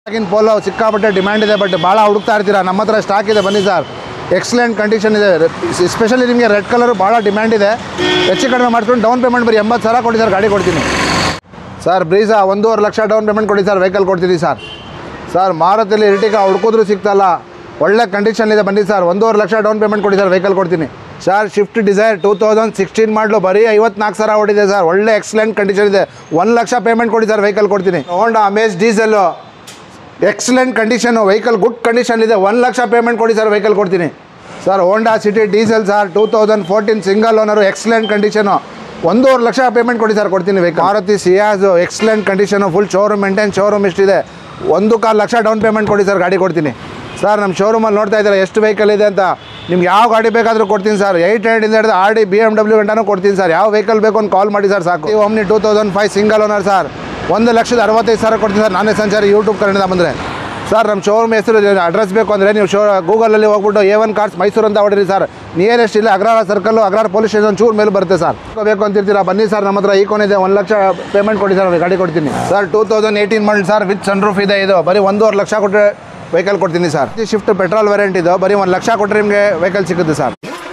ಆಗಿನ ಪೋಲೋ ಸಿಕ್ಕಾಪಟ್ಟೆ ಡಿಮ್ಯಾಂಡ್ ಇದೆ ಬಟ್ ಭಾಳ ಹುಡುಕ್ತಾ ಇರ್ತೀರಾ ನಮ್ಮ ಹತ್ರ ಸ್ಟಾಕ್ ಇದೆ ಬನ್ನಿ ಸರ್ ಎಕ್ಸಲೆಂಟ್ ಕಂಡೀಷನ್ ಇದೆ ಸ್ಪೆಷಲಿ ನಿಮಗೆ ರೆಡ್ ಕಲರು ಭಾಳ ಡಿಮ್ಯಾಂಡ್ ಇದೆ ಹೆಚ್ಚು ಕಡಿಮೆ ಮಾಡ್ಕೊಂಡು ಡೌನ್ ಪೇಮೆಂಟ್ ಬರೀ ಎಂಬತ್ತು ಸಾವಿರ ಕೊಡಿ ಸರ್ ಗಾಡಿ ಕೊಡ್ತೀನಿ ಸರ್ ಬ್ರೀಸಾ ಒಂದೂವರೆ ಲಕ್ಷ ಡೌನ್ ಪೇಮೆಂಟ್ ಕೊಡಿ ಸರ್ ವೆಹಿಕಲ್ ಕೊಡ್ತೀನಿ ಸರ್ ಸರ್ ಮಾರುತಿಲಿ ಇರ್ಟಿಗ ಹುಡ್ಕಿದ್ರು ಸಿಗ್ತಲ್ಲ ಒಳ್ಳೆ ಕಂಡೀಷನ್ ಇದೆ ಬನ್ನಿ ಸರ್ ಒಂದೂವರೆ ಲಕ್ಷ ಡೌನ್ ಪೇಮೆಂಟ್ ಕೊಡಿ ಸರ್ ವೆಹಿಕಲ್ ಕೊಡ್ತೀನಿ sir Swift Dzire two thousand sixteen model ಬರೀ ಐವತ್ನಾಲ್ಕು ಸಾವಿರ ಹೊಡಿದೆ ಸರ್ ಒಳ್ಳೆ ಎಕ್ಸಲೆಂಟ್ ಕಂಡೀಷನ್ ಇದೆ ಒಂದು ಲಕ್ಷ ಪೇಮೆಂಟ್ ಕೊಡಿ ಸರ್ ವೆಹಿಕಲ್ ಕೊಡ್ತೀನಿ Honda Amaze diesel excellent condition vehicle good condition ಇದೆ ಒಂದು ಲಕ್ಷ ಪೇಮೆಂಟ್ ಕೊಡಿ ಸರ್ ವೆಹಿಕಲ್ ಕೊಡ್ತೀನಿ sir Honda City diesel sir two thousand fourteen single owner excellent condition ಒಂದೂವರೆ ಲಕ್ಷ ಪೇಮೆಂಟ್ ಕೊಡಿ ಸರ್ ಕೊಡ್ತೀನಿ vehicle Maruti Ciaz excellent condition full showroom maintain showroom ಇಷ್ಟಿದೆ ಒಂದು ಕಾಲು ಲಕ್ಷ ಡೌನ್ ಪೇಮೆಂಟ್ ಕೊಡಿ ಸರ್ ಗಾಡಿ ಕೊಡ್ತೀನಿ ಸರ್ ನಮ್ಮ ಶೋರೂಮಲ್ಲಿ ನೋಡ್ತಾ ಇದ್ದಾರೆ ಎಷ್ಟು ವೆಹಿಕಲ್ ಇದೆ ಅಂತ ನಿಮ್ಗೆ ಯಾವ ಗಾಡಿ ಬೇಕಾದರೂ ಕೊಡ್ತೀನಿ ಸರ್ ಏಯ್ಟ್ ಹಂಡ್ರೆಡಿಂದ ಹಿಡಿದು R D B M W ಗಂಟನೂ ಕೊಡ್ತೀನಿ ಸರ್ ಯಾವ ವೆಹಿಕಲ್ ಬೇಕು ಅಂತ ಕಾಲ್ ಮಾಡಿ ಸರ್ ಸಾಕು ಈ Omni two thousand five single owner sir ಒಂದು ಲಕ್ಷದ ಅರವತ್ತೈದು ಸಾವಿರ ಕೊಡ್ತೀನಿ ಸರ್ ನಾನೇ ಸಂಚಾರಿ ಯೂಟ್ಯೂಬ್ ಕನ್ನಡ ಬಂದರೆ ಸರ್ ನಮ್ಮ ಶೋರೂಮ್ ಹೆಸರು ಅಡ್ರೆಸ್ ಬೇಕು ಅಂದರೆ ನೀವು ಶೋ ಗೂಗಲಲ್ಲಿ ಹೋಗ್ಬಿಟ್ಟು ಎ ಒನ್ ಕಾರ್ಸ್ ಮೈಸೂರು ಅಂತ ಹೊಡಿರಿ ಸರ್ ನಿಯರೆಸ್ಟ್ ಇಲ್ಲ Agrahara circle Agrahara police station ಚೂರು ಮೇಲೆ ಬರುತ್ತೆ ಸರ್ ಬೇಕು ಅಂತಿರ್ತೀರಾ ಬನ್ನಿ ಸರ್ ನಮ್ಮ ಹತ್ರ ಈಕೋನ್ ಇದೆ ಒಂದು ಲಕ್ಷ ಪೇಮೆಂಟ್ ಕೊಡಿ ಸರ್ ಗಾಡಿ ಕೊಡ್ತೀನಿ sir two thousand eighteen model sir with sun roof ಇದೆ ಇದು ಬರೀ ಒಂದೂವರೆ ಲಕ್ಷ ಕೊಟ್ಟರೆ ವೆಹಿಕಲ್ ಕೊಡ್ತೀನಿ ಸರ್ ಈ ಶಿಫ್ಟ್ ಪೆಟ್ರೋಲ್ ವೇರಿಯಂಟ್ ಇದು ಬರೀ ಒಂದು ಲಕ್ಷ ಕೊಟ್ಟರೆ ನಿಮಗೆ ವೆಹಿಕಲ್ ಸಿಗುತ್ತೆ ಸರ್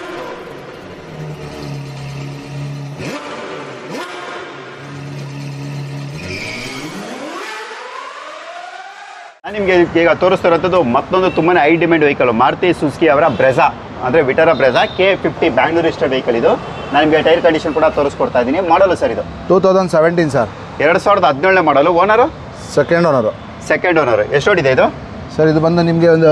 ನಾನು ನಿಮಗೆ ಈಗ ತೋರಿಸ್ತಿರೋಂಥದ್ದು ಮತ್ತೊಂದು ತುಂಬಾ high demand vehicle Maruti Suzuki ಅವರ ಬ್ರೆಜಾ ಅಂದರೆ Vitara Brezza K fifty Bangalore ಇಷ್ಟ ವೆಹಿಕಲ್ ಇದು ನಾನು ನಿಮಗೆ ಟೈರ್ ಕಂಡೀಷನ್ ಕೂಡ ತೋರಿಸ್ಕೊಡ್ತಾ ಇದ್ದೀನಿ ಮಾಡಲು ಸರ್ ಇದು ಟೂ ತೌಸಂಡ್ ಸೆವೆಂಟೀನ್ ಸರ್ ಎರಡು ಸಾವಿರದ ಹದಿನೇಳನೇ model owner second owner second owner ಎಷ್ಟೋಡಿದೆ ಇದು ಸರ್ ಇದು ಬಂದು ನಿಮಗೆ ಒಂದು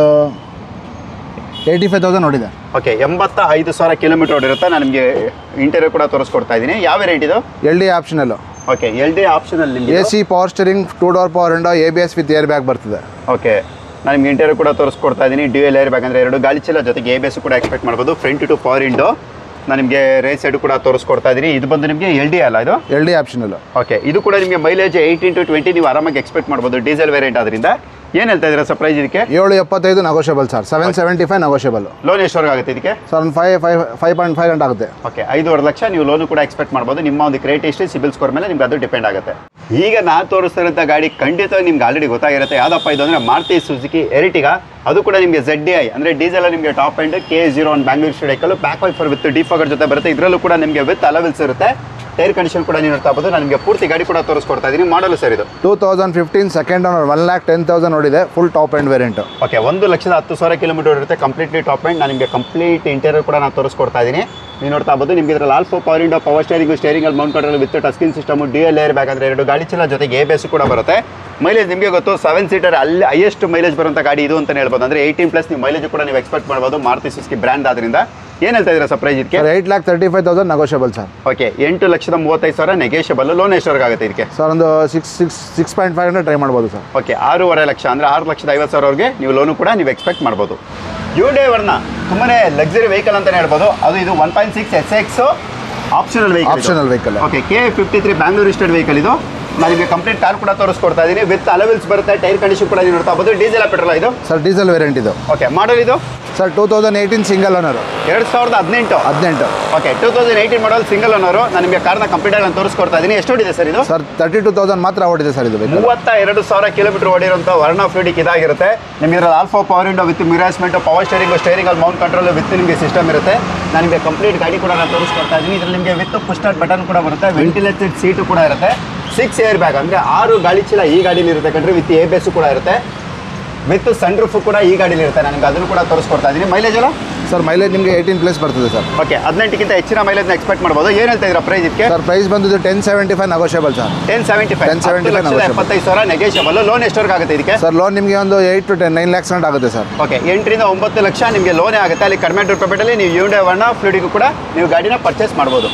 ಏಯ್ಟಿ ಫೈವ್ ತೌಸಂಡ್ ನೋಡಿದೆ ಓಕೆ ಎಂಬತ್ತ ಐದು ಸಾವಿರ ಕಿಲೋಮೀಟರ್ ಓಡಿರುತ್ತೆ ನಾನು ನಿಮಗೆ ಇಂಟೀರಿಯರ್ ಕೂಡ ತೋರಿಸ್ಕೊಡ್ತಾ ಇದ್ದೀನಿ ಯಾವ ವೇರಿಯಂಟ್ ಇದು ಎಲ್ ಡಿ ಆಪ್ಷನಲ್ಲು ಓಕೆ ಎಲ್ ಡಿ ಆಪ್ಷನಲ್ಲಿ A C power steering two door power window A B S with air bag ಬರ್ತದೆ ಓಕೆ ನಾನು ನಿಮ್ಗೆ ಇಂಟೀರಿಯರ್ ಕೂಡ ತೋರಿಸ್ಕೊಡ್ತಾ ಇದ್ದೀನಿ ಡ್ಯೂಯಲ್ ಏರ್ ಬ್ಯಾಗ್ ಅಂದರೆ ಎರಡು ಗಾಳಿ ಚೀಲ ಜೊತೆಗೆ ಎ ಬೇಸ್ ಕೂಡ ಎಕ್ಸ್ಪೆಕ್ಟ್ ಮಾಡ್ಬೋದು ಫ್ರಂಟ್ ಟು ಪವರ್ ಇಂಡೋ ನಾನು ನಿಮಗೆ ರೇಸ್ ಸೈಡ್ ಕೂಡ ತೋರಿಸ್ಕೊಡ್ತಾ ಇದ್ದೀನಿ ಇದು ಬಂದು ನಿಮಗೆ ಎಲ್ ಡಿ ಅಲ್ಲ ಇದು ಎಲ್ ಡಿ ಆಪ್ಷನಲ್ಲು ಓಕೆ ಇದು ಕೂಡ ನಿಮಗೆ ಮೈಲೇಜ್ ಏಯ್ಟೀನ್ ಟು ಟ್ವೆಂಟಿ ನೀವು ಆರಾಮಾಗಿ ಎಕ್ಸ್ಪೆಕ್ಟ್ ಮಾಡ್ಬೋದು ಡೀಸೆಲ್ ವೇರಿಯಂಟ್ ಆದ್ರಿಂದ ಏನು ಹೇಳ್ತಾ ಇದ್ದೀರಾ ಸರ್ಪ್ರೈಸ್ ಇದಕ್ಕೆ ಏಳು ಎಪ್ಪತ್ತೈದು negotiable sir seven seventy five negotiable loan ಎಷ್ಟವರೆಗೆ ಆಗುತ್ತೆ ಇದಕ್ಕೆ ಸರ್ ಒಂದು five five five point five ಗಂಟೆ ಆಗುತ್ತೆ ಓಕೆ ಐದೂವರೆ ಲಕ್ಷ ನೀವು ಲೋನು ಕೂಡ ಎಕ್ಸ್ಪೆಕ್ಟ್ ಮಾಡ್ಬೋದು ನಿಮ್ಮ ಒಂದು ಕ್ರೇಟ್ ಹಿಸ್ಟ್ರಿ ಸಿಬಿಲ್ ಸ್ಕೋರ್ ಮೇಲೆ ನಿಮ್ಗೆ ಅದು ಡಿಪೆಂಡ್ ಆಗುತ್ತೆ ಈಗ ನಾ ತೋರಿಸ್ತಿರೋಂಥ ಗಾಡಿ ಖಂಡಿತ ನಿಮ್ಗೆ ಆಲ್ರೆಡಿ ಗೊತ್ತಾಗಿರುತ್ತೆ ಯಾವ್ದಪ್ಪ ಇದು ಅಂದರೆ ಮಾರುತಿ ಸುಜುಕಿ ಎರಿಟಿಗ ಅದು ಕೂಡ ನಿಮಗೆ ಜೆಡ್ ಡಿ ಐ ಅಂದರೆ ಡೀಸೆಲ್ ನಿಮಗೆ top end K zero one Bangalore ಸ್ಟೇಡೈಕಲ್ ಬ್ಯಾಕ್ ವೈಫರ್ ವಿತ್ ಡಿಫಾಗರ್ ಜೊತೆ ಬರುತ್ತೆ ಇದರಲ್ಲೂ ಕೂಡ ನಿಮಗೆ ವಿತ್ ಅಲವೆಲ್ಸ್ ಇರುತ್ತೆ ಟೈರ್ ಕಂಡೀಷನ್ ಕೂಡ ನೀವು ನೋಡ್ತಾ ಇರ್ಬೋದು ನಾನು ನಿಮಗೆ ಪೂರ್ತಿ ಗಾಡಿ ಕೂಡ ತೋರಿಸ್ಕೊಡ್ತಾ ಇದ್ದೀನಿ ಮಾಡಲು ಸರ್ ಇದು two thousand fifteen second owner one lakh ten thousand ನೋಡಿದೆ full top end variant okay ಒಂದು ಲಕ್ಷದ ಹತ್ತು ಸಾವಿರ ಕಿಲೋಮೀಟರ್ ಇರುತ್ತೆ ಕಂಪ್ಲೀಟ್ಲಿ ಟಾಪ್ ಎಂಡ್ ನಾನು ನಿಮಗೆ ಕಂಪ್ಲೀಟ್ ಇಂಟೀರಿಯರ್ ಕೂಡ ನಾನು ತೋರಿಸ್ಕೊಡ್ತಾ ಇದ್ದೀನಿ ನೀವು ನೋಡ್ತಾ ಇರ್ಬೋದು ನಿಮಗೆ ಇದರಲ್ಲಿ all four power window power steering steering ಅಲ್ಲಿ mount control with touch screen system dual air bag ಅಂದರೆ ಎರಡು ಗಾಡಿ ಚೀಲ ಜೊತೆಗೆ ಎ ಬೇಸ್ ಕೂಡ ಬರುತ್ತೆ ಮೈಲೇಜ್ ನಿಮಗೆ ಗೊತ್ತು ಸೆವೆನ್ ಸೀಟರ್ ಅಲ್ಲಿ ಹೈಯೆಸ್ಟ್ ಮೈಲೇಜ್ ಬರುವಂಥ ಗಾಡಿ ಇದು ಅಂತ ಹೇಳ್ಬೋದು ಅಂದರೆ ಏಯ್ಟೀನ್ ಪ್ಲಸ್ ನೀವು ಮೈಲೇಜ್ ಕೂಡ ನೀವು ಎಕ್ಸ್ಪೆಕ್ಟ್ ಮಾಡ್ಬೋದು ಮಾರುತಿ ಸುಸ್ಕಿ ಬ್ರ್ಯಾಂಡ್ ಆದ್ರಿಂದ ಏನು ಹೇಳ್ತಾ ಇದ್ದೀರಾ ಸರ್ಪ್ರೈಸ್ ಇದಕ್ಕೆ sir eight lakh thirty five thousand negotiable sir okay ಎಂಟು ಲಕ್ಷದ ಮೂವತ್ತೈದು ಸಾವಿರ ನೆಗೆಷಬಲ್ ಲೋನ್ ಎಷ್ಟವರೆಗೆ ಆಗುತ್ತೆ ಇದಕ್ಕೆ ಸರ್ ಒಂದು six six six point five hundred try ಮಾಡ್ಬೋದು ಸರ್ ಓಕೆ ಆರೂವರೆ ಲಕ್ಷ ಅಂದರೆ ಆರು ಲಕ್ಷದ ಐವತ್ತು ಸಾವಿರವರೆಗೆ ನೀವು ಲೋನು ಕೂಡ ನೀವು ಎಕ್ಸ್ಪೆಕ್ಟ್ ಮಾಡ್ಬೋದು ಯುಡೇ ವರ್ಣ ತುಂಬಾ ಲಕ್ಸರಿ ವೆಹಿಕಲ್ ಅಂತಲೇ ಹೇಳ್ಬೋದು ಅದು ಇದು one point six S X optional vehicle optional vehicle okay K fifty three Bangalore state vehicle ಇದು ನಾನು ನಿಮಗೆ ಕಂಪ್ಲೀಟ್ ಕಾರ್ ಕೂಡ ತೋರಿಸ್ಕೊಡ್ತಾ ಇದ್ದೀನಿ ವಿತ್ ಅಲವೆಲ್ಸ್ ಬರುತ್ತೆ ಟೈರ್ ಕಂಡೀಷನ್ ಕೂಡ ನೀವು ನೋಡ್ತಾ ಹೋಗ್ಬೋದು ಡೀಸೆಲ್ ಪೆಟ್ರೋಲ್ ಇದು ಸರ್ ಡೀಸೆಲ್ ವೇರಿಯಂಟ್ ಇದು ಓಕೆ ಮಾಡಲ್ ಇದು sir two thousand eighteen single owner ಎರಡು ಸಾವಿರದ ಹದಿನೆಂಟು ಹದಿನೆಂಟು okay two thousand eighteen model single owner ನಾನು ನಿಮಗೆ ಕಾರ್ನ ಕಂಪ್ಲೀಟ್ ಆಗಿ ನಾನು ತೋರಿಸ್ಕೊಡ್ತಾ ಇದ್ದೀನಿ ಎಷ್ಟು ಹೊಡಿದೆ ಸರ್ ಇದು ಸರ್ ತರ್ಟಿ ಟೂ ತೌಸಂಡ್ ಮಾತ್ರ ಓಡಿದೆ ಸರ್ ಇದು ವೆಹಿಕಲ್ ಮೂವತ್ತ ಎರಡು ಸಾವಿರ ಕಿಲೋಮೀಟರ್ ಓಡಿರುವಂಥ ವರ್ಣ ಫ್ಲೂಡಿಕ್ ಇದಾಗಿರುತ್ತೆ ನಿಮಗೆ ಇದರಲ್ಲಿ all four power window with ಮಿರಾಸ್ಮೆಂಟ್ power steering steering ಅಲ್ಲಿ ಮೌಂಟ್ ಕಂಟ್ರೋಲ್ ವಿತ್ ನಿಮಗೆ ಸಿಸ್ಟಮ್ ಇರುತ್ತೆ ನಾನು ನಿಮಗೆ ಕಂಪ್ಲೀಟ್ ಗಾಡಿ ಕೂಡ ನಾನು ತೋರಿಸ್ಕೊಡ್ತಾ ಇದ್ದೀನಿ ಇದರಲ್ಲಿ ನಿಮಗೆ ವಿತ್ ಪುಸ್ಟರ್ ಬಟನ್ ಕೂಡ ಬರುತ್ತೆ ವೆಂಟಿಲೇಟೆಡ್ ಸೀಟು ಕೂಡ ಇರುತ್ತೆ ಸಿಕ್ಸ್ ಏರ್ ಬ್ಯಾಗ್ ಅಂದರೆ ಆರು ಗಾಳಿ ಚೀಲ ಈ ಗಾಡೀಲಿ ಇರುತ್ತೆ ಕಂಡ್ರೆ ವಿತ್ ಎ ಬೇಸು ಕೂಡ ಇರುತ್ತೆ ವಿತ್ ಸನ್ ರೂಫ್ ಕೂಡ ಈ ಗಾಡೀಲಿ ಇರುತ್ತೆ ನಾನು ನಿಮ್ಗೆ ಅದನ್ನು ಕೂಡ ತೋರಿಸ್ಕೊಡ್ತಾ ಇದ್ದೀನಿ ಮೈಲೇಜ್ ಎಲ್ಲ ಸರ್ ಮೈಲೇಜ್ ನಿಮಗೆ ಏಯ್ಟೀನ್ ಪ್ಲಸ್ ಬರ್ತದೆ ಸರ್ ಓಕೆ ಹದಿನೆಂಟಕ್ಕಿಂತ ಹೆಚ್ಚಿನ ಮೈಲೇಜ್ನ ಎಕ್ಸ್ಪೆಕ್ಟ್ ಮಾಡ್ಬೋದು ಏನು ಹೇಳ್ತಾ ಇದ್ದೀರಾ ಪ್ರೈಸ್ ಇದಕ್ಕೆ ಸರ್ ಪ್ರೈಸ್ ಬಂದಿದ್ದು ten seventy five negotiable sir ten seventy five 1075 negotiable. ಎಪ್ಪತ್ತೈದು ಸಾವಿರ ನೆಗೆಷಬಲ್ ಲೋನ್ ಎಷ್ಟವರೆಗೆ ಆಗುತ್ತೆ ಇದಕ್ಕೆ ಸರ್ ಲೋನ್ ನಿಮಗೆ ಒಂದು eight to ten nine lakhs ಗಂಟೆ ಆಗುತ್ತೆ ಸರ್ ಓಕೆ ಎಂಟರಿಂದ ಒಂಬತ್ತು ಲಕ್ಷ ನಿಮಗೆ ಲೋನೇ ಆಗುತ್ತೆ ಅಲ್ಲಿ ಕಡಿಮೆ ರೂಪಾಯಿ ನೀವು ಯೂಂಡೆ ವರ್ಣ ಫ್ಲೂಡಿಗೂ ಕೂಡ ನೀವು ಗಾಡಿನ ಪರ್ಚೇಸ್ ಮಾಡ್ಬೋದು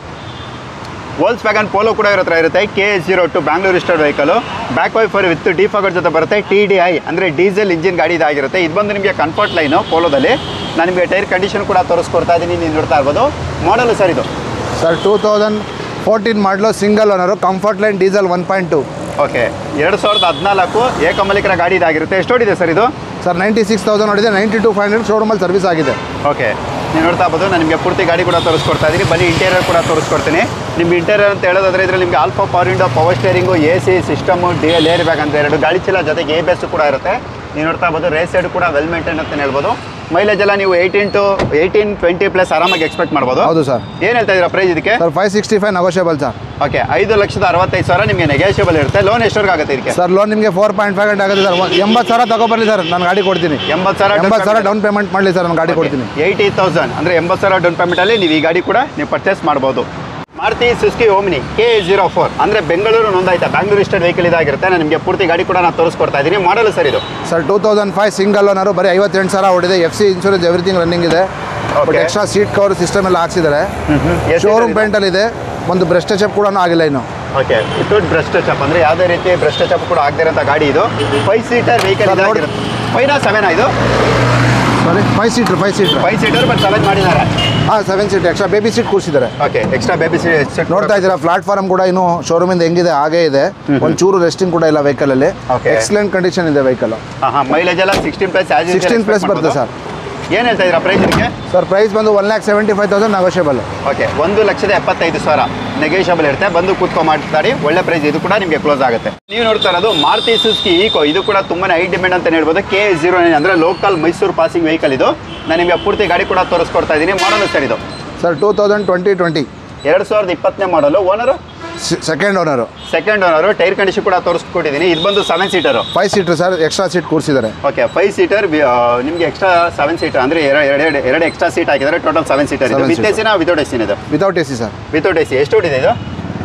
ವೋಲ್ಸ್ ವ್ಯಾಗನ್ ಪೋಲೋ ಕೂಡ ಇರೋ ಹತ್ರ ಇರುತ್ತೆ K zero two Bangalore state vehicle back wiper with defogger ಜೊತೆ ಬರುತ್ತೆ ಟಿ ಡಿ ಐ ಅಂದರೆ ಡೀಸೆಲ್ ಇಂಜಿನ್ ಗಾಡಿ ಇದಾಗಿರುತ್ತೆ ಇದು ಬಂದು ನಿಮಗೆ ಕಂಫರ್ಟ್ ಲೈನು ಪೋಲೋದಲ್ಲಿ ನಾನು ನಿಮಗೆ ಟೈರ್ ಕಂಡೀಷನ್ ಕೂಡ ತೋರಿಸ್ಕೊಡ್ತಾ ಇದ್ದೀನಿ ನೀವು ನೋಡ್ತಾ ಇರ್ಬೋದು ಮಾಡಲು ಸರ್ ಇದು sir two thousand fourteen model single owner comfort line diesel one point two okay ಎರಡು ಸಾವಿರದ ಹದಿನಾಲ್ಕು ಏಕಮಲಿಕರ ಗಾಡಿ ಇದಾಗಿರುತ್ತೆ ಎಷ್ಟು ಹೊಡಿದೆ ಸರ್ ಇದು ಸರ್ ನೈಂಟಿ ಸಿಕ್ಸ್ ತೌಸಂಡ್ ನೋಡಿದೆ ನೈಂಟಿ ಟು ಫೈವ್ ಹಂಡ್ರೆಡ್ ಶೋರೂಮಲ್ಲಿ ಸರ್ವಿಸ್ ಆಗಿದೆ ಓಕೆ ನೀವು ನೋಡ್ತಾ ಇರ್ಬೋದು ನಾನು ನಿಮಗೆ ಪೂರ್ತಿ ಗಾಡಿ ಕೂಡ ತೋರಿಸ್ಕೊಡ್ತಾ ಇದ್ದೀನಿ ಬನ್ನಿ ಇಂಟೀರಿಯರ್ ಕೂಡ ತೋರಿಸ್ಕೊಡ್ತೀನಿ ನಿಮ್ಗೆ ಇಂಟೀರಿಯರ್ ಅಂತ ಹೇಳೋದಾದ್ರೆ ಇದ್ರಲ್ಲಿ ನಿಮಗೆ all four power window power steering A C system dual air bag ಅಂತ ಎರಡು ಗಾಳಿ ಚೀಲ ಜೊತೆಗೆ ಎ ಬೇಸ್ ಕೂಡ ಇರುತ್ತೆ ನೀವು ನೋಡ್ತಾ ಇರ್ಬೋದು ರೇಸ್ ಸೈಡ್ ಕೂಡ ವೆಲ್ ಮೇಂಟೈನ್ ಅಂತ ಹೇಳ್ಬೋದು ಮೈಲೇಜ್ ಎಲ್ಲ ನೀವು eighteen to eighteen twenty plus ಆರಾಮಾಗಿ ಎಕ್ಸ್ಪೆಕ್ಟ್ ಮಾಡ್ಬೋದು ಹೌದು ಸರ್ ಏನು ಹೇಳ್ತಾ ಇದ್ದೀರಾ ಪ್ರೈಸ್ ಇದಕ್ಕೆ sir five sixty five negotiable sir okay ಐದು ಲಕ್ಷದ ಅರವತ್ತೈದು ಸಾವಿರ ನಿಮಗೆ ನೆಗೋಷಿಯಬಲ್ ಇರುತ್ತೆ ಲೋನ್ ಎಷ್ಟವರೆಗೆ ಆಗುತ್ತೆ ಇದಕ್ಕೆ ಸರ್ ಲೋನ್ ನಿಮಗೆ ಫೋರ್ ಪಾಯಿಂಟ್ ಫೈವ್ ಗಂಟೆ ಆಗುತ್ತೆ ಸರ್ ಎಂಬತ್ತು ಸಾವಿರ ತಗೊಬರ್ಲಿ ಸರ್ ನಾನು ಗಾಡಿ ಕೊಡ್ತೀನಿ ಎಂಬತ್ತು ಸಾವಿರ ಎಂಬತ್ತು ಸಾವಿರ ಡೌನ್ ಪೇಮೆಂಟ್ ಮಾಡಲಿ ಸರ್ ನಾನು ಗಾಡಿ ಕೊಡ್ತೀನಿ ಏಯ್ಟಿ ತೌಸಂಡ್ ಅಂದರೆ ಎಂಬತ್ತು ಸಾವಿರ ಡೌನ್ ಪೇಮೆಂಟಲ್ಲಿ ನೀವು ಈ ಗಾಡಿ ಕೂಡ ನೀವು ಪರ್ಚೇಸ್ ಮಾಡ್ಬೋದು Maruti Suzuki Omni K zero four ಅಂದರೆ ಬೆಂಗಳೂರು ನೋಂದಾಯಿತ ಬ್ಯಾಂಗ್ಳೂರು ಇಸ್ಟೇಟ್ ವೆಹಿಕಲ್ ಇದಾಗಿರುತ್ತೆ ನಾನು ನಿಮಗೆ ಪೂರ್ತಿ ಗಾಡಿ ಕೂಡ ನಾನು ತೋರಿಸ್ಕೊಡ್ತಾ ಇದ್ದೀನಿ ಮಾಡಲು ಸರ್ ಇದು sir two thousand five single owner ಬರೀ ಐವತ್ತೆಂಟು ಸಾವಿರ ಹೊಡಿದೆ F C insurance everything running ಇದೆ but Okay. Extra seat cover system ಎಲ್ಲ ಹಾಕ್ಸಿದ್ದಾರೆ ಶೋರೂಮ್ ಪೇಂಟಲ್ಲಿ ಇದೆ ಒಂದು ಬ್ರೆಸ್ಟ್ ಟಚಪ್ ಕೂಡ ಆಗಿಲ್ಲ ಇನ್ನು ಓಕೆ ವಿತೌಟ್ ಬ್ರಷ್ ಟಚಪ್ ಅಂದರೆ ಯಾವುದೇ ರೀತಿ ಬ್ರಷ್ ಟಚಪ್ ಕೂಡ ಆಗದಿರೋಂಥ ಗಾಡಿ ಇದು ಫೈವ್ ಸೀಟರ್ ವೆಹಿಕಲ್ Sir, ನೋಡಿ. ಇದಾಗಿರುತ್ತೆ ಫೈನಾ ಸೆವೆನಾ ಇದು sorry five seater five seater five seater but seven ಮಾಡಿದ್ದಾರೆ ಹಾಂ seven seat extra baby seat ಕೂರಿಸಿದ್ದಾರೆ ಓಕೆ ಎಕ್ಸ್ಟ್ರಾ ಬೇಬಿ ಸೀಟ್ ನೋಡ್ತಾ ಇದ್ದೀರಾ ಪ್ಲಾಟ್ಫಾರ್ಮ್ ಕೂಡ ಇನ್ನು ಶೋರೂಮಿಂದ ಹೆಂಗಿದೆ ಹಾಗೇ ಇದೆ ಒಂಚೂರು ರೆಸ್ಟಿಂಗ್ ಕೂಡ ಇಲ್ಲ ವೆಹಿಕಲಲ್ಲಿ Okay. ಎಕ್ಸಲೆಂಟ್ ಕಂಡೀಷನ್ ಇದೆ ವೆಹಿಕಲ್ ಹಾಂ ಹಾಂ ಮೈಲೇಜ್ ಎಲ್ಲ ಸಿಕ್ಸ್ಟೀನ್ ಪ್ಲಸ್ 16 plus ಬರುತ್ತೆ sir. ಏನು ಹೇಳ್ತಾ ಇದ್ದೀರಾ ಪ್ರೈಸ್ ಇದಕ್ಕೆ ಸರ್ ಪ್ರೈಸ್ ಬಂದು one lakh seventy five thousand negotiable okay ಒಂದು ಲಕ್ಷದ ಎಪ್ಪತ್ತೈದು ಸಾವಿರ ನೆಗೋಷಿಯಬಲ್ ಇರುತ್ತೆ ಬಂದು ಕೂತ್ಕೊ ಮಾತಾಡಿ ಒಳ್ಳೆ ಪ್ರೈಸ್ ಇದು ಕೂಡ ನಿಮಗೆ ಕ್ಲೋಸ್ ಆಗುತ್ತೆ ನೀವು ನೋಡ್ತಾ ಇರೋದು ಮಾರುತಿ ಸುಸ್ಕಿ ಈಕೋ ಇದು ಕೂಡ ತುಂಬಾ ಹೈ ಡಿಮ್ಯಾಂಡ್ ಅಂತ ಹೇಳ್ಬೋದು ಕೆ ಜೀರೋ ನೈನ್ ಅಂದರೆ ಲೋಕಲ್ ಮೈಸೂರು ಪಾಸಿಂಗ್ ವೆಹಿಕಲ್ ಇದು ನಾನು ನಿಮಗೆ ಪೂರ್ತಿ ಗಾಡಿ ಕೂಡ ತೋರಿಸ್ಕೊಡ್ತಾ ಇದ್ದೀನಿ ಮಾಡಲು ಸರ್ ಇದು sir two thousand twenty twenty ಎರಡು ಸಾವಿರದ ಇಪ್ಪತ್ತನೇ model owner second owner second owner tyre condition ಕೂಡ ತೋರಿಸ್ಕೊಟ್ಟಿದ್ದೀನಿ ಇದು ಬಂದು seven seater five seater sir extra seat ಕೂರಿಸಿದ್ದಾರೆ ಓಕೆ ಫೈವ್ ಸೀಟರ್ ನಿಮಗೆ ಎಕ್ಸ್ಟ್ರಾ ಸೆವೆನ್ ಸೀಟರ್ ಅಂದರೆ ಎರಡು ಎರಡು ಎರಡು ಎಕ್ಸ್ಟ್ರಾ ಸೀಟ್ ಹಾಕಿದ್ದಾರೆ ಟೋಟಲ್ ಸೆವೆನ್ ಸೀಟರ್ ಇದು Seven ವಿತ್ seater. ಎಸಿನ ವಿತೌಟ್ ಎಸಿನ ಇದು without A C sir without AC ಎಷ್ಟು ಹೊಡಿದೆ ಇದು